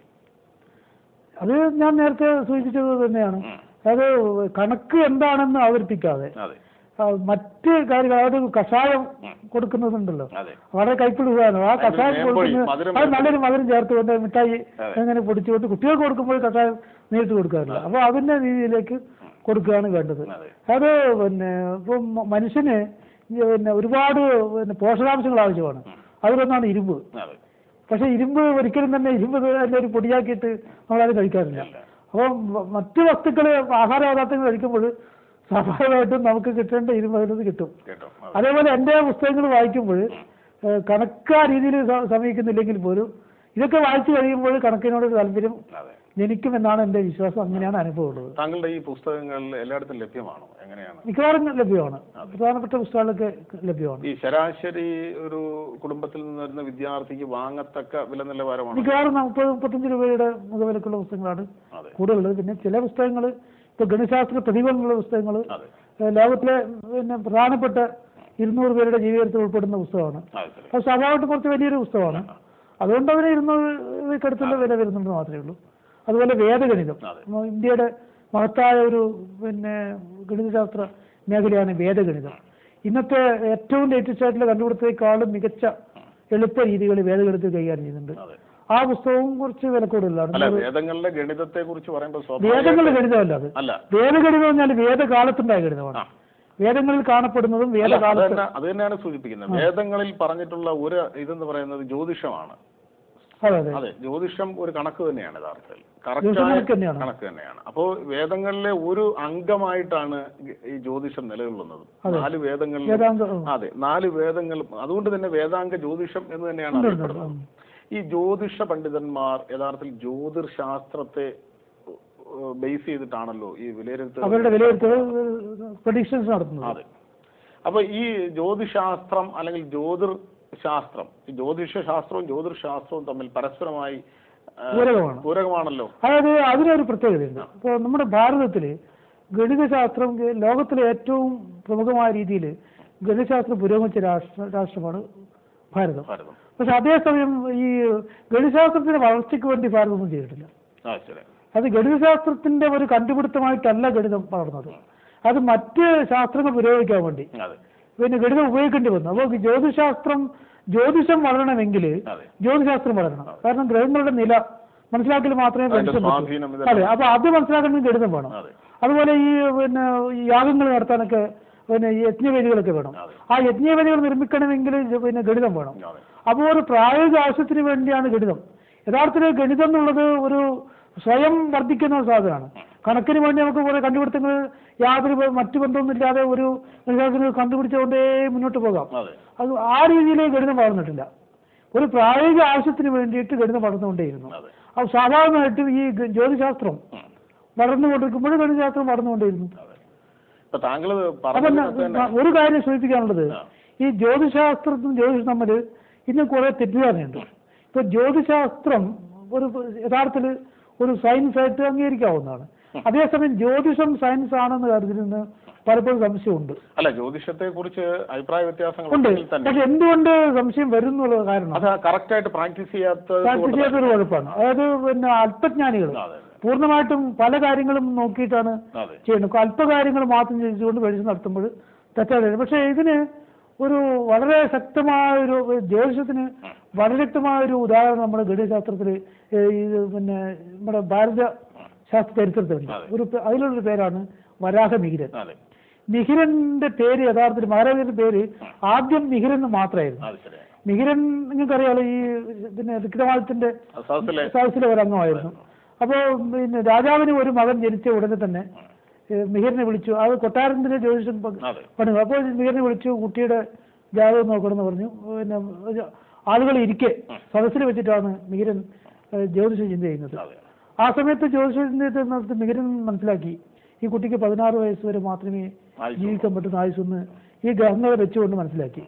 Speaker 5: അത് ഞാൻ നേരത്തെ സൂചിപ്പിച്ചത് തന്നെയാണ് അതായത് കണക്ക് എന്താണെന്ന് അവതരിപ്പിക്കാതെ
Speaker 4: അതെ
Speaker 5: ആ, മറ്റ് കാര്യങ്ങൾ അതായത് കഷായം കൊടുക്കുന്നതുണ്ടല്ലോ
Speaker 4: അതെ
Speaker 5: വളരെ കൈപ്പിടുകയാണ് ആ
Speaker 4: അതിന്
Speaker 5: കഷായം
Speaker 4: മേമ്പൊടി,
Speaker 5: കൊടുക്കുന്നത്
Speaker 4: മധുരം
Speaker 5: അത് നല്ലൊരു മധുരം ചേർത്തുകൊണ്ട് മിഠായി
Speaker 4: അതെ.
Speaker 5: അങ്ങനെ പൊടിച്ചുകൊണ്ട് കുട്ടികൾക്ക് കൊടുക്കുമ്പോൾ കഷായം നേരിട്ട് കൊടുക്കാറില്ല അപ്പോൾ അതിന്റെ രീതിയിലേക്ക് കൊടുക്കുകയാണ് വേണ്ടത്
Speaker 4: അതെ
Speaker 5: അത് പിന്നെ ഇപ്പം മനുഷ്യന് ഈ പിന്നെ ഒരുപാട് പിന്നെ പോഷകാംശങ്ങൾ ആവശ്യമാണ് അതിലൊന്നാണ് ഇരുമ്പ്
Speaker 4: അതെ
Speaker 5: പക്ഷെ ഇരുമ്പ് ഒരിക്കലും തന്നെ ഇരുമ്പ് തന്നെ ഒരു പൊടിയാക്കിയിട്ട് നമ്മളത് കഴിക്കാറില്ല അപ്പം മ- മറ്റു വസ്തുക്കൾ ആഹാര പദാർത്ഥങ്ങൾ കഴിക്കുമ്പോൾ സ്വാഭാവികമായിട്ടും നമുക്ക് കിട്ടേണ്ട ഇരുമ്പ് അതിൽ നിന്ന് കിട്ടും
Speaker 4: കേട്ടോ അതെ
Speaker 5: അതേപോലെ എൻ്റെ പുസ്തകങ്ങൾ വായിക്കുമ്പോൾ കണക്ക് ആ രീതിയിൽ സ- സമീപിക്കുന്നില്ലെങ്കിൽ പോലും ഇതൊക്കെ വായിച്ചു കഴിയുമ്പോൾ കണക്കിനോട് ഒരു താല്പര്യം
Speaker 4: അതെ
Speaker 5: ജനിക്കുമെന്നാണ് എൻ്റെ വിശ്വാസം അങ്ങനെയാണ് അനുഭവമുള്ളത്
Speaker 4: താങ്കളുടെ ഈ പുസ്തകങ്ങൾ എല്ലായിടത്തും ലഭ്യമാണോ എങ്ങനെയാണ്
Speaker 5: മിക്കവാറും ലഭ്യമാണ് പ്രധാനപ്പെട്ട പുസ്തകങ്ങളൊക്കെ ലഭ്യമാണ്
Speaker 4: ഈ ശരാശരി ഒരു കുടുംബത്തിൽ നിന്ന് വരുന്ന വിദ്യാർത്ഥിക്ക് വാങ്ങത്തക്ക വില നിലവാരമാണോ
Speaker 5: മിക്കവാറും മുപ്പത് മുപ്പത്തഞ്ച് രൂപയുടെ മുഖവിലക്കുള്ള പുസ്തകങ്ങളാണ്
Speaker 4: അതെ
Speaker 5: കൂടുതലുള്ളത് പിന്നെ ചില പുസ്തകങ്ങൾ ഇപ്പോൾ ഗണിതശാസ്ത്ര പ്രതിഫലമുള്ള പുസ്തകങ്ങൾ
Speaker 4: അതെ
Speaker 5: ലോകത്തിലെ പിന്നെ പ്രധാനപ്പെട്ട ഇരുന്നൂറ് പേരുടെ ജീവിതത്തിൽ ഉൾപ്പെടുന്ന പുസ്തകമാണ്
Speaker 4: അതെ ശരി
Speaker 5: അത് സ്വാഭാവികമായിട്ടും കുറച്ച് വലിയൊരു പുസ്തകമാണ് അതുകൊണ്ട് അവന് ഇരുന്നൂറ് കടുത്തുള്ള വില വരുന്നുണ്ട് മാത്രമേ ഉള്ളൂ അതുപോലെ വേദഗണിതം
Speaker 4: അതെ.
Speaker 5: നമ്മ ഇന്ത്യയുടെ മഹത്തായ ഒരു പിന്നെ ഗണിതശാസ്ത്ര മേഖലയാണ് വേദഗണിതം ഇന്നത്തെ ഏറ്റവും ലേറ്റസ്റ്റ് ആയിട്ടുള്ള കണ്ടുപിടുത്തത്തെക്കാളും മികച്ച എളുപ്പ രീതികൾ വേദഗണിതത്തിൽ കൈകാര്യം ചെയ്യുന്നുണ്ട്
Speaker 4: അതെ
Speaker 5: ആ പുസ്തകവും കുറച്ച് വില കൂടുതലാണ്
Speaker 4: അല്ല വേദങ്ങളിലെ ഗണിതത്തെ കുറിച്ച് പറയുമ്പോൾ
Speaker 5: വേദങ്ങളുടെ
Speaker 4: സ്വാഭാവിക
Speaker 5: ഗണിതമല്ല അത്
Speaker 4: അല്ല
Speaker 5: വേദഗണിതം പറഞ്ഞാൽ വേദകാലത്തുണ്ടായ ഗണിതമാണ്
Speaker 4: ആ.
Speaker 5: വേദങ്ങളിൽ കാണപ്പെടുന്നതും
Speaker 4: അല്ല, അത്
Speaker 5: വേദകാലത്ത്
Speaker 4: തന്നെ അത് തന്നെയാണ് സൂചിപ്പിക്കുന്നത് വേദങ്ങളിൽ പറഞ്ഞിട്ടുള്ള ഒരു ഇതെന്ന് പറയുന്നത് ജ്യോതിഷമാണ്
Speaker 5: അതെ അതെ
Speaker 4: അതെ ജ്യോതിഷം ഒരു കണക്ക് തന്നെയാണ് യഥാർത്ഥത്തിൽ
Speaker 5: ജ്യോതിഷം
Speaker 4: കറക്റ്റായ
Speaker 5: കണക്ക് തന്നെയാണ്.
Speaker 4: കണക്ക് തന്നെയാണ് അപ്പോൾ വേദങ്ങളിലെ ഒരു അംഗമായിട്ടാണ് ഈ ജ്യോതിഷം നിലകൊള്ളുന്നത് നാല് വേദങ്ങളിൽ
Speaker 5: വേദാന്ത ഉം.
Speaker 4: അതെ നാല് വേദങ്ങൾ അതുകൊണ്ട് തന്നെ വേദാംഗ ജ്യോതിഷം എന്ന് തന്നെയാണ്
Speaker 5: ഉണ്ട്, ഉണ്ട്,
Speaker 4: അറിയപ്പെടുന്നത്
Speaker 5: ഉം.
Speaker 4: ഈ ജ്യോതിഷ പണ്ഡിതന്മാർ യഥാർത്ഥത്തിൽ ജ്യോതിർശാസ്ത്രത്തെ ബേസ് ചെയ്തിട്ടാണല്ലോ ഈ വിലയിരുത്തൽ
Speaker 5: അവരുടെ വിലയിരുത്തൽ പ്രഡിക്ഷൻസ് നടത്തുന്നത്
Speaker 4: അതെ അപ്പൊ ഈ ജ്യോതിശാസ്ത്രം അല്ലെങ്കിൽ ജ്യോതിർ ശാസ്ത്രം ഈ ജ്യോതിഷ ശാസ്ത്രവും ജ്യോതിർശാസ്ത്രവും തമ്മിൽ പരസ്പരമായി ആ,
Speaker 5: പൂരകമാണ്
Speaker 4: പൂരകമാണല്ലോ
Speaker 5: അതായത് അതിനൊരു പ്രത്യേകതയുണ്ട് ഇപ്പോൾ നമ്മുടെ ഭാരതത്തിൽ ഗണിതശാസ്ത്രം ഗ- ലോകത്തിലെ ഏറ്റവും പ്രമുഖമായ രീതിയിൽ ഗണിതശാസ്ത്രം പുരോഗമിച്ച രാഷ്ട്ര രാഷ്ട്രമാണ് ഭാരതം
Speaker 4: ഭാരതം
Speaker 5: പക്ഷെ അതേസമയം ഈ ഗണിതശാസ്ത്രത്തിന്റെ വളർച്ചയ്ക്ക് വേണ്ടി ഭാരതം ഒന്നും ചെയ്തിട്ടില്ല
Speaker 4: ആ ശരി
Speaker 5: അത് ഗണിതശാസ്ത്രത്തിന്റെ ഒരു കണ്ടുപിടുത്തമായിട്ടല്ല ഗണിതം വളർന്നത് അത് മറ്റ് ശാസ്ത്രങ്ങൾ പുരോഗമിക്കാൻ വേണ്ടി
Speaker 4: അതെ
Speaker 5: പിന്നെ ഗണിതം ഉപയോഗിക്കേണ്ടി വന്നു അപ്പോൾ ജ്യോതിശാസ്ത്രം ജ്യോതിഷം വളരണമെങ്കിൽ
Speaker 4: അതെ
Speaker 5: ജ്യോതിശാസ്ത്രം വളരണം കാരണം ഗ്രഹങ്ങളുടെ നില മനസ്സിലാക്കൽ മാത്രമേ
Speaker 4: അതിന്റെ
Speaker 5: മനുഷ്യൻ പറ്റൂ.
Speaker 4: സ്വാധീനം ഇതെല്ലാം
Speaker 5: അതെ അപ്പൊ അത് മനസ്സിലാക്കണമെങ്കിൽ ഗണിതം വേണം
Speaker 4: അതെ
Speaker 5: അതുപോലെ ഈ പിന്നെ ഈ യാഗങ്ങൾ നടത്താനൊക്കെ പിന്നെ ഈ യജ്ഞവേദികളൊക്കെ വേണം
Speaker 4: അതെ
Speaker 5: ആ യജ്ഞവേദികൾ നിർമ്മിക്കണമെങ്കിൽ ഇത് പിന്നെ ഗണിതം വേണം
Speaker 4: അതെ
Speaker 5: അപ്പോൾ ഒരു പ്രായോഗിക ആവശ്യത്തിന് വേണ്ടിയാണ് ഗണിതം യഥാർത്ഥത്തിൽ ഗണിതം എന്നുള്ളത് ഒരു സ്വയം വർദ്ധിക്കുന്ന ഒരു സാധനമാണ് കണക്കിന് വേണ്ടി നമുക്ക് കുറെ കണ്ടുപിടുത്തങ്ങൾ യാതൊരു ബ- മറ്റു ബന്ധമൊന്നുമില്ലാതെ ഒരു ഗണിതത്തിന് കണ്ടുപിടിച്ചുകൊണ്ടേ മുന്നോട്ട് പോകാം
Speaker 4: അതെ
Speaker 5: അത് ആ രീതിയിൽ ഗണിതം വളർന്നിട്ടില്ല ഒരു പ്രായോഗിക ആവശ്യത്തിന് വേണ്ടിയിട്ട് ഗണിതം വളർന്നുകൊണ്ടേയിരുന്നു
Speaker 4: അതെ
Speaker 5: അപ്പോൾ സ്വാഭാവികമായിട്ടും ഈ ഗ- ജ്യോതിശാസ്ത്രം
Speaker 4: ഉം.
Speaker 5: വളർന്നുകൊണ്ടിരിക്കുമ്പോൾ ഗണിതശാസ്ത്രം വളർന്നുകൊണ്ടേയിരുന്നു
Speaker 4: അതെ ഇപ്പൊ താങ്കൾ
Speaker 5: അപ്പൊ
Speaker 4: പറഞ്ഞത്
Speaker 5: ന-
Speaker 4: തന്നെ
Speaker 5: ഒരു കാര്യം സൂചിപ്പിക്കാനുള്ളത്
Speaker 4: ആ.
Speaker 5: ഈ ജ്യോതിശാസ്ത്രത്തിനും ജ്യോതിഷം തമ്മിൽ ഇന്ന് കുറെ തെറ്റിദ്ധാരണയുണ്ട് ഇപ്പൊ ജ്യോതിശാസ്ത്രം ഒരു യഥാർത്ഥത്തിൽ ഒരു സയൻസ് ആയിട്ട് അംഗീകരിക്കാവുന്നതാണ് അതേസമയം ജ്യോതിഷം സയൻസ് ആണെന്ന് കരുതിരുന്ന് പലപ്പോഴും സംശയമുണ്ട്
Speaker 4: അല്ല ജ്യോതിഷത്തെ കുറിച്ച് അഭിപ്രായ വ്യത്യാസങ്ങൾ
Speaker 5: ഉണ്ട്
Speaker 4: ഉണ്ടെങ്കിൽ തന്നെ
Speaker 5: പക്ഷെ എന്തുകൊണ്ട് സംശയം വരും എന്നുള്ള കാരണം
Speaker 4: അത് കറക്റ്റ് ആയിട്ട് പ്രാക്ടീസ് ചെയ്യാത്തത്
Speaker 5: പ്രാക്ടീസ്
Speaker 4: കൊണ്ട്
Speaker 5: ചെയ്യാത്തൊരു കുഴപ്പമാണ് അതായത് പിന്നെ അല്പജ്ഞാനികൾ
Speaker 4: അതെ
Speaker 5: പൂർണ്ണമായിട്ടും പല കാര്യങ്ങളും നോക്കിയിട്ടാണ്
Speaker 4: അതെ
Speaker 5: ചെയ്യുന്നത് അല്പകാര്യങ്ങൾ മാത്രം ചിന്തിച്ചുകൊണ്ട് പരീക്ഷ നടത്തുമ്പോൾ തെറ്റാതെ പക്ഷേ ഇതിന് ഒരു വളരെ ശക്തമായ ഒരു ജ്യോതിഷത്തിന് വളരെ ശക്തമായ ഒരു ഉദാഹരണം നമ്മുടെ ഗണിതശാസ്ത്രത്തിൽ ഇത് പിന്നെ നമ്മുടെ ഭാരത ശാസ്ത്ര ചരിത്രത്തിലുണ്ട്
Speaker 4: അതെ.
Speaker 5: ഒരു പേ- അതിലുള്ളൊരു പേരാണ് വരാഹ മിഹിരൻ
Speaker 4: അതെ
Speaker 5: മിഹിരന്റെ പേര് യഥാർത്ഥത്തിൽ മഹാരാജന്റെ പേര് ആദ്യം മിഹിരൻ എന്ന് മാത്രമായിരുന്നു
Speaker 4: അത് ശരി
Speaker 5: മിഹിരൻ നിങ്ങൾക്കറിയാലോ ഈ പിന്നെ ഋഗ്വേദത്തിന്റെ
Speaker 4: സദസ്സിലെ
Speaker 5: സദസ്സിലെ ഒരു അംഗമായിരുന്നു അപ്പോൾ പിന്നെ രാജാവിന് ഒരു മകൻ ജനിച്ച ഉടനെ തന്നെ ഏഹ് മിഹിറിനെ വിളിച്ചു അത് കൊട്ടാരത്തിന്റെ ജ്യോതിഷം പ-
Speaker 4: അതെ
Speaker 5: പണിതു അപ്പോൾ മിഹിറിനെ വിളിച്ചു കുട്ടിയുടെ ജാതകം നോക്കണമെന്ന് പറഞ്ഞു പിന്നെ ഒരു ആളുകൾ ഇരിക്കെ സദസ്സിൽ വെച്ചിട്ടാണ് മിഹിരൻ ഏഹ് ജ്യോതിഷം ചിന്ത ചെയ്യുന്നത്
Speaker 4: അതെ
Speaker 5: ആ സമയത്ത് ജ്യോതിഷ ചിന്തയിൽ മിഹിരൻ മനസ്സിലാക്കി ഈ കുട്ടിക്ക് പതിനാറ് വയസ്സ് വരെ മാത്രമേ
Speaker 4: ആയുസ്സുള്ളൂ.
Speaker 5: ജീവിക്കാൻ പറ്റുന്ന ആയുസ്സെന്ന് ഈ ഗ്രഹങ്ങളെ വെച്ചുകൊണ്ട് മനസ്സിലാക്കി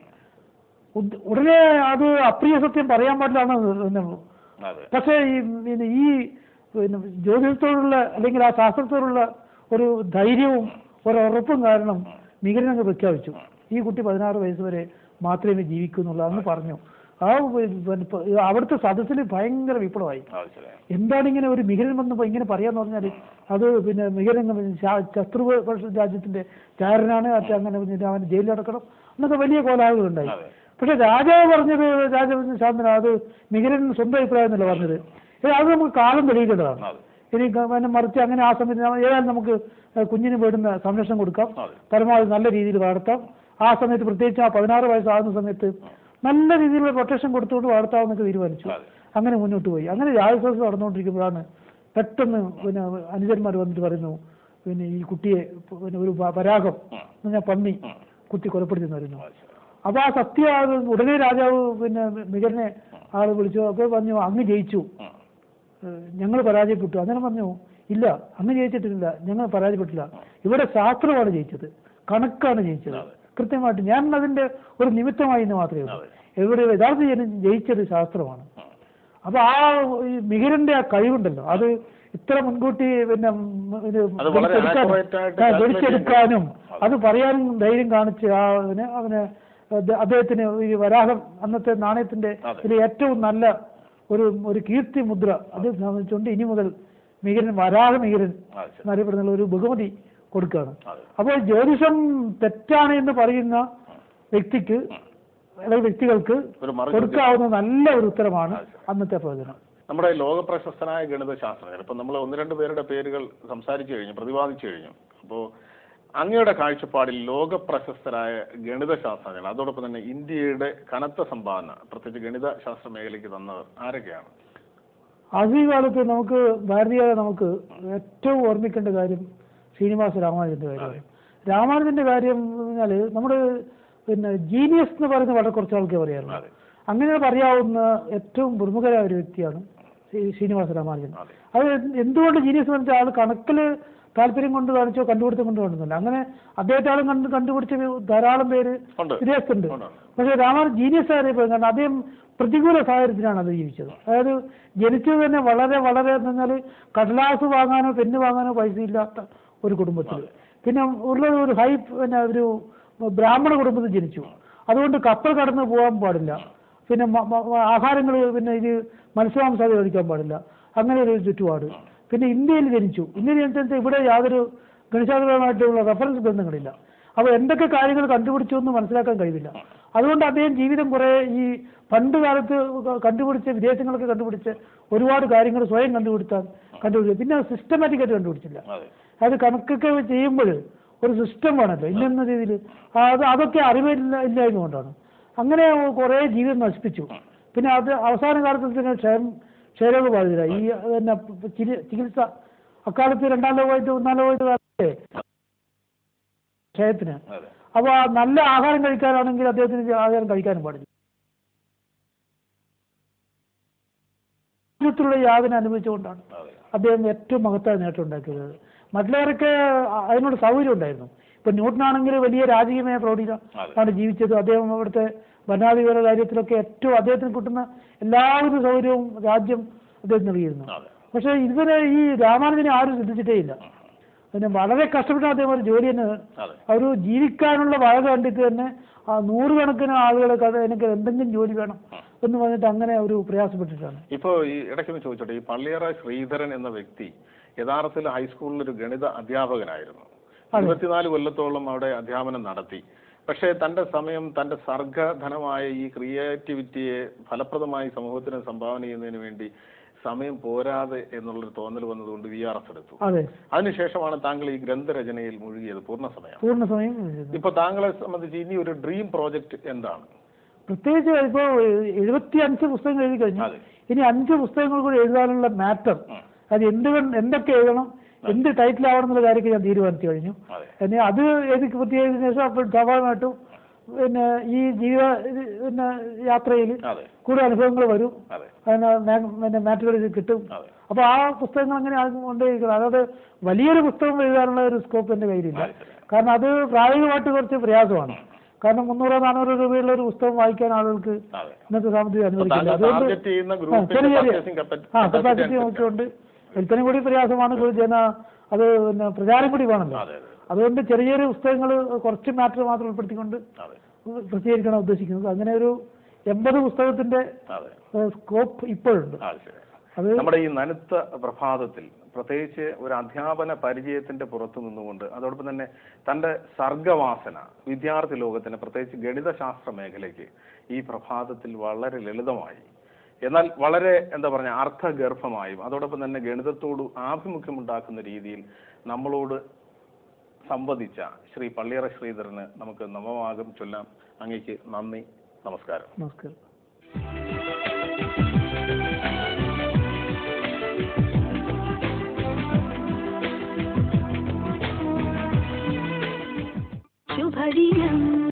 Speaker 5: ഉദ്- ഉടനെ അത് അപ്രിയ സത്യം പറയാൻ പാടില്ലാന്ന്
Speaker 4: അതെ
Speaker 5: പക്ഷേ ഈ പിന്നെ ഈ പിന്നെ ജ്യോതിഷത്തോടുള്ള അല്ലെങ്കിൽ ആ ശാസ്ത്രത്തോടുള്ള ഒരു ധൈര്യവും ഒരു ഉറപ്പും കാരണം മികരൻ അങ്ങ് പ്രഖ്യാപിച്ചു ഈ കുട്ടി പതിനാറ് വയസ്സ് വരെ മാത്രമേ ജീവിക്കൂ എന്നുള്ളത് അന്ന് പറഞ്ഞു ആ പിന്നെ ഇപ്പൊ അവിടുത്തെ സദസ്സിൽ ഭയങ്കര വിപ്ലവമായി
Speaker 4: അത് ശരി
Speaker 5: എന്താണ് ഇങ്ങനെ ഒരു മികരൻ വന്ന് ഇങ്ങനെ പറയാന്ന് പറഞ്ഞാൽ അത് പിന്നെ മികരൻ ശത്രു രാജ്യത്തിന്റെ ചാരനാണ് അത് അങ്ങനെ പിന്നെ അവൻ ജയിലിൽ അടക്കണം എന്നൊക്കെ വലിയ കോലാഹലങ്ങളുണ്ടായി
Speaker 4: അതെ
Speaker 5: പക്ഷെ രാജാവ് പറഞ്ഞത് രാജാവ് ശാന്തന അത് മികരൻ സ്വന്തം അഭിപ്രായം എന്നല്ല പറഞ്ഞത് ഏ, അത് നമുക്ക് കാലം തെളിയിക്കേണ്ടതാണ്
Speaker 4: അതെ
Speaker 5: ഇനി ഗ- പിന്നെ മറിച്ച് അങ്ങനെ ആ സമയത്ത് നമ്മ- ഏതായാലും നമുക്ക് കുഞ്ഞിന് വേണ്ടുന്ന സംരക്ഷണം കൊടുക്കാം
Speaker 4: അതെ
Speaker 5: പരമാവധി നല്ല രീതിയിൽ വളർത്താം ആ സമയത്ത് പ്രത്യേകിച്ച് ആ പതിനാറ് വയസ്സാകുന്ന സമയത്ത് നല്ല രീതിയിലുള്ള പ്രൊട്ടക്ഷൻ കൊടുത്തുകൊണ്ട് വളർത്താമെന്നൊക്കെ തീരുമാനിച്ചു
Speaker 4: അതെ
Speaker 5: അങ്ങനെ മുന്നോട്ട് പോയി അങ്ങനെ രാജസദസ് നടന്നുകൊണ്ടിരിക്കുമ്പോഴാണ് പെട്ടെന്ന് പിന്നെ അനുജന്മാർ വന്നിട്ട് പറയുന്നു പിന്നെ ഈ കുട്ടിയെ പിന്നെ ഒരു വ- വരാഹം എന്ന് പറഞ്ഞാൽ പന്നി കുത്തി കൊലപ്പെടുത്തിയെന്ന് പറയുന്നു
Speaker 4: അത് ശരി
Speaker 5: അപ്പൊ ആ സത്യം അത് ഉടനെ രാജാവ് പിന്നെ മികരനെ ആള് വിളിച്ചു അപ്പോൾ പറഞ്ഞു അങ്ങ് ജയിച്ചു
Speaker 4: ഉം.
Speaker 5: ഞങ്ങൾ പരാജയപ്പെട്ടു അങ്ങനെ പറഞ്ഞു ഇല്ല അങ്ങ് ജയിച്ചിട്ടില്ല ഞങ്ങൾ പരാജയപ്പെട്ടില്ല ഇവിടെ ശാസ്ത്രമാണ് ജയിച്ചത് കണക്കാണ് ജയിച്ചത് കൃത്യമായിട്ട് ഞാൻ അതിന്റെ ഒരു നിമിത്തമായി എന്ന് മാത്രമേ ഉള്ളൂ
Speaker 4: അതെ.
Speaker 5: ഇവിടെ യഥാർത്ഥ ജനം ജയിച്ചത് ശാസ്ത്രമാണ് അപ്പൊ ആ ഈ മിഹിരന്റെ ആ കഴിവുണ്ടല്ലോ അത് ഇത്ര മുൻകൂട്ടി പിന്നെ ഉം, ഇത്
Speaker 4: അത് വളരെ
Speaker 5: ഗണിച്ചെടുക്കാനും,
Speaker 4: accurate ആയിട്ട്
Speaker 5: ആ,
Speaker 4: calculate
Speaker 5: ഗണിച്ചെടുക്കാനും അത് പറയാനും ധൈര്യം കാണിച്ച് ആ അവന് അവന് അത് അദ്ദേഹത്തിന് ഈ വരാഹം അന്നത്തെ നാണയത്തിന്റെ
Speaker 4: അതെ.
Speaker 5: ഇതിൽ ഏറ്റവും നല്ല ഒരു ഒരു കീർത്തി മുദ്ര അത് സംബന്ധിച്ചുകൊണ്ട് ഇനി മുതൽ മികരൻ വരാഹ മികരൻ
Speaker 4: അത് ശരി
Speaker 5: എന്നറിയപ്പെടുന്ന ഒരു ബഹുമതി കൊടുക്കുകയാണ്
Speaker 4: അതെ
Speaker 5: അപ്പോൾ ജ്യോതിഷം തെറ്റാണ് എന്ന് പറയുന്ന വ്യക്തിക്ക് അല്ലെങ്കിൽ വ്യക്തികൾക്ക്
Speaker 4: ഒരു മറു
Speaker 5: കൊടുക്കാവുന്ന നല്ല ഒരു ഉത്തരമാണ് അന്നത്തെ പ്രവചനം
Speaker 4: നമ്മുടെ ലോക പ്രശസ്തനായ ഗണിത ശാസ്ത്രജ്ഞർ ഇപ്പൊ നമ്മൾ ഒന്ന് രണ്ട് പേരുടെ പേരുകൾ സംസാരിച്ചു കഴിഞ്ഞു പ്രതിപാദിച്ചു കഴിഞ്ഞു അപ്പോൾ അങ്ങയുടെ കാഴ്ചപ്പാടിൽ ലോക പ്രശസ്തരായ ഗണിത ശാസ്ത്രജ്ഞർ അതോടൊപ്പം തന്നെ ഇന്ത്യയുടെ കനത്ത സംഭാവന പ്രത്യേകിച്ച് ഗണിത ശാസ്ത്ര മേഖലയ്ക്ക് തന്നവർ ആരൊക്കെയാണ്
Speaker 5: ആദ്യകാലത്ത് നമുക്ക് ഭാരതീയത നമുക്ക് ഏറ്റവും ഓർമ്മിക്കേണ്ട കാര്യം ശ്രീനിവാസ രാമാനുജന്റെ കാര്യമാണ് രാമാനുജന്റെ കാര്യം എന്ന് പറഞ്ഞാല് നമ്മുടെ പിന്നെ ജീനിയസ് എന്ന് പറയുന്ന വളരെ കുറച്ച് ആൾക്കേ പറയാറുള്ളൂ
Speaker 4: അതെ
Speaker 5: അങ്ങനെ പറയാവുന്ന ഏറ്റവും പ്രമുഖരായ ഒരു വ്യക്തിയാണ് ശ്രീ- ശ്രീനിവാസ രാമാനുജൻ
Speaker 4: അതെ
Speaker 5: അത് എന്തുകൊണ്ട് ജീനിയസ് എന്ന് വെച്ചാൽ ആൾ കണക്കില് താല്പര്യം കൊണ്ട് കാണിച്ചോ കണ്ടുപിടുത്തം കൊണ്ട് കാണുന്നില്ല അങ്ങനെ അദ്ദേഹത്തെ ആളും കണ്ട് കണ്ടുപിടിച്ച ധാരാളം പേര്
Speaker 4: ഉണ്ട്
Speaker 5: വിദേശത്തുണ്ട്
Speaker 4: ഉണ്ട്.
Speaker 5: പക്ഷേ രാമാനുജൻ ജീനിയസ് അറിയപ്പെടും കാരണം അദ്ദേഹം പ്രതികൂല സാഹചര്യത്തിലാണ് അത് ജീവിച്ചത് അതായത് ജനിച്ചത് തന്നെ വളരെ വളരെ എന്ന് പറഞ്ഞാൽ കടലാസ് വാങ്ങാനോ പെണ്ണ് വാങ്ങാനോ പൈസ ഇല്ലാത്ത ഒരു കുടുംബത്തിൽ പിന്നെ ഉള്ളത് ഒരു ഹൈ പിന്നെ ഒരു ബ്രാഹ്മണ കുടുംബത്തിൽ ജനിച്ചു അതുകൊണ്ട് കപ്പൽ കടന്ന് പോകാൻ പാടില്ല പിന്നെ ആഹാരങ്ങൾ പിന്നെ ഇത് മത്സ്യമാംസാദി കഴിക്കാൻ പാടില്ല അങ്ങനെ ഒരു ചുറ്റുപാട് പിന്നെ ഇന്ത്യയിൽ ജനിച്ചു ഇന്ത്യയിൽ ജനിച്ചാൽ ഇവിടെ യാതൊരു ഗണിതശാസ്ത്രപരമായിട്ടുള്ള റെഫറൻസ് ബന്ധങ്ങളില്ല അപ്പോൾ എന്തൊക്കെ കാര്യങ്ങൾ കണ്ടുപിടിച്ചു എന്ന് മനസ്സിലാക്കാൻ കഴിയില്ല അതുകൊണ്ട് അദ്ദേഹം ജീവിതം കുറേ ഈ പണ്ട് കാലത്ത് ക- കണ്ടുപിടിച്ച വിദേശങ്ങളൊക്കെ കണ്ടുപിടിച്ച ഒരുപാട് കാര്യങ്ങൾ സ്വയം കണ്ടുപിടുത്താൻ കണ്ടുപിടിച്ചു പിന്നെ സിസ്റ്റമാറ്റിക് ആയിട്ട് കണ്ടുപിടിച്ചില്ല
Speaker 4: അതെ
Speaker 5: അത് കണക്കൊക്കെ ചെയ്യുമ്പോൾ ഒരു സിസ്റ്റം വേണമല്ലോ ഇന്ന രീതിയിൽ അത് അതൊക്കെ അറിവില്ല ഇല്ലായ്മ കൊണ്ടാണ് അങ്ങനെ കുറേ ജീവിതം നശിപ്പിച്ചു പിന്നെ അത് അവസാന കാലത്ത് തന്നെ ക്ഷയം ക്ഷയരോഗബാധിതരായി ഈ പിന്നെ ചിരി- ചികിത്സ അക്കാലത്ത് രണ്ടാം ലോകമായിട്ട് ഒന്നാം ലോകമായിട്ട് കാലത്തെ ക്ഷയത്തിന്
Speaker 4: അതെ
Speaker 5: അപ്പോൾ ആ നല്ല ആഹാരം കഴിക്കാനാണെങ്കിൽ അദ്ദേഹത്തിന് ആഹാരം കഴിക്കാനും പാടില്ല ജീവിതത്തിലുള്ള യാതന അനുഭവിച്ചുകൊണ്ടാണ്
Speaker 4: അതെ
Speaker 5: അദ്ദേഹം ഏറ്റവും മഹത്തായ നേട്ടം ഉണ്ടാക്കിയത് മറ്റുള്ളവർക്ക് അ- അതിനോട് സൗകര്യം ഉണ്ടായിരുന്നു ഇപ്പൊ ന്യൂട്ടനാണെങ്കിൽ വലിയ രാജകീയമായ പ്രൗഢിയിലാണ്
Speaker 4: അതെ.
Speaker 5: ആണ് ജീവിച്ചത് അദ്ദേഹം അവിടുത്തെ ഭരണാധികാര കാര്യത്തിലൊക്കെ ഏറ്റവും അദ്ദേഹത്തിന് കിട്ടുന്ന എല്ലാവിധ സൗകര്യവും രാജ്യം അദ്ദേഹം നൽകിയിരുന്നു
Speaker 4: അതെ
Speaker 5: പക്ഷേ ഇതുവരെ ഈ രാമാനുജനെ ആരും ശ്രദ്ധിച്ചിട്ടേ ഇല്ല പിന്നെ വളരെ കഷ്ടപ്പെട്ട അദ്ദേഹം ഒരു ജോലി തന്നെ
Speaker 4: അതെ
Speaker 5: ഒരു ജീവിക്കാനുള്ള വക കണ്ടിട്ട് തന്നെ ആ നൂറുകണക്കിന് ആളുകളെ കഥ എനിക്ക് എന്തെങ്കിലും ജോലി വേണം എന്ന് പറഞ്ഞിട്ട് അങ്ങനെ ഒരു പ്രയാസപ്പെട്ടിട്ടാണ്
Speaker 4: ഇപ്പോ ഈ ഇടയ്ക്കൊന്ന് ചോദിച്ചോട്ടെ ഈ പള്ളിയറ ശ്രീധരൻ എന്ന വ്യക്തി യഥാർത്ഥത്തിൽ ഹൈസ്കൂളിൽ ഒരു ഗണിത അധ്യാപകനായിരുന്നു ഇരുപത്തിനാല് കൊല്ലത്തോളം അവിടെ അധ്യാപനം നടത്തി പക്ഷേ തന്റെ സമയം തന്റെ സർഗധനമായ ഈ ക്രിയേറ്റിവിറ്റിയെ ഫലപ്രദമായി സമൂഹത്തിന് സംഭാവന ചെയ്യുന്നതിന് വേണ്ടി സമയം പോരാതെ എന്നുള്ളൊരു തോന്നൽ വന്നതുകൊണ്ട് വി ആർ എസ് എടുത്തു
Speaker 5: അതെ
Speaker 4: അതിനുശേഷമാണ് താങ്കൾ ഈ ഗ്രന്ഥരചനയിൽ മുഴുകിയത് പൂർണ്ണസമയം
Speaker 5: പൂർണ്ണസമയം ചെയ്തു.
Speaker 4: ഇപ്പൊ താങ്കളെ സംബന്ധിച്ച് ഇനി ഒരു ഡ്രീം പ്രോജക്റ്റ് എന്താണ്
Speaker 5: പ്രത്യേകിച്ച് ഇപ്പോൾ എഴുപത്തി അഞ്ച് പുസ്തകങ്ങൾ എഴുതി കഴിഞ്ഞു
Speaker 4: അതെ.
Speaker 5: ഇനി അഞ്ച് പുസ്തകങ്ങൾ കൂടി എഴുതാനുള്ള മാറ്റർ
Speaker 4: ഉം.
Speaker 5: അത് എന്തുകൊണ്ട് എന്തൊക്കെ എഴുതണം എന്ത് ടൈറ്റിൽ ആവണം എന്നുള്ള കാര്യമൊക്കെ ഞാൻ തീരുമാനിച്ചു കഴിഞ്ഞു
Speaker 4: അതെ
Speaker 5: എന്നെ അത് എഴുതി പൂർത്തിയായതിനു ശേഷം അപ്പോൾ സ്വാഭാവികമായിട്ടും പിന്നെ ഈ ജീവിത ഇത് പിന്നെ യാത്രയിൽ
Speaker 4: അതെ
Speaker 5: കൂടുതൽ അനുഭവങ്ങൾ വരും
Speaker 4: അതെ
Speaker 5: അതിന് മേ- പിന്നെ മാറ്റുകൾ കിട്ടും
Speaker 4: അതെ
Speaker 5: അപ്പോൾ ആ പുസ്തകങ്ങൾ അങ്ങനെ കൊണ്ടേയിരിക്കണം അതായത് വലിയൊരു പുസ്തകം എഴുതാനുള്ള ഒരു സ്കോപ്പ് എൻ്റെ കയ്യിലില്ല
Speaker 4: അത് ശരി.
Speaker 5: കാരണം അത് പ്രായോഗികമായിട്ട് കുറച്ച് പ്രയാസമാണ് കാരണം മുന്നൂറോ നാനൂറോ രൂപയുള്ള ഒരു പുസ്തകം വായിക്കാൻ ആളുകൾക്ക്
Speaker 4: അതെ
Speaker 5: ഇന്നത്തെ സാമ്പത്തികം
Speaker 4: താങ്കൾ
Speaker 5: അനുവദിക്കില്ല അതുകൊണ്ട്
Speaker 4: ടാർഗറ്റ് ചെയ്യുന്ന
Speaker 5: ആ,
Speaker 4: ഗ്രൂപ്പിന്റെ
Speaker 5: ചെറിയ ചെറിയ
Speaker 4: purchasing capa-
Speaker 5: ആ
Speaker 4: capacity
Speaker 5: കപ്പാസിറ്റി
Speaker 4: അനുസരിച്ച്.
Speaker 5: നോക്കിക്കൊണ്ട് വിൽപ്പന കൂടി പ്രയാസമാണ് കൂടുതൽ ജന അത് പിന്നെ പ്രചാരം കൂടി വേണമല്ലോ
Speaker 4: അതെ അതെ
Speaker 5: അതുകൊണ്ട് ചെറിയ ചെറിയ പുസ്തകങ്ങൾ കുറച്ച് മാറ്റർ മാത്രം ഉൾപ്പെടുത്തിക്കൊണ്ട്
Speaker 4: അതെ
Speaker 5: പ്രസിദ്ധീകരിക്കണം ഉദ്ദേശിക്കുന്നത് അങ്ങനെ ഒരു എൺപത് പുസ്തകത്തിന്റെ
Speaker 4: അതെ
Speaker 5: സ്കോപ്പ് ഇപ്പോഴുണ്ട്
Speaker 4: ആ ശരി
Speaker 5: അത്
Speaker 4: നമ്മുടെ ഈ നനുത്ത പ്രഭാതത്തിൽ പ്രത്യേകിച്ച് ഒരു അധ്യാപന പരിചയത്തിന്റെ പുറത്തു നിന്നുകൊണ്ട് അതോടൊപ്പം തന്നെ തന്റെ സർഗവാസന വിദ്യാർത്ഥി ലോകത്തിന് പ്രത്യേകിച്ച് ഗണിതശാസ്ത്ര മേഖലയ്ക്ക് ഈ പ്രഭാതത്തിൽ വളരെ ലളിതമായി എന്നാൽ വളരെ എന്താ പറഞ്ഞ അർത്ഥഗർഭമായും അതോടൊപ്പം തന്നെ ഗണിതത്തോട് ആഭിമുഖ്യമുണ്ടാക്കുന്ന രീതിയിൽ നമ്മളോട് സംവദിച്ച ശ്രീ പള്ളിയറ ശ്രീധരന് നമുക്ക് നവമാകം ചൊല്ലാം അങ്ങേക്ക് നന്ദി നമസ്കാരം
Speaker 5: നമസ്കാരം
Speaker 1: ശുഭദിനം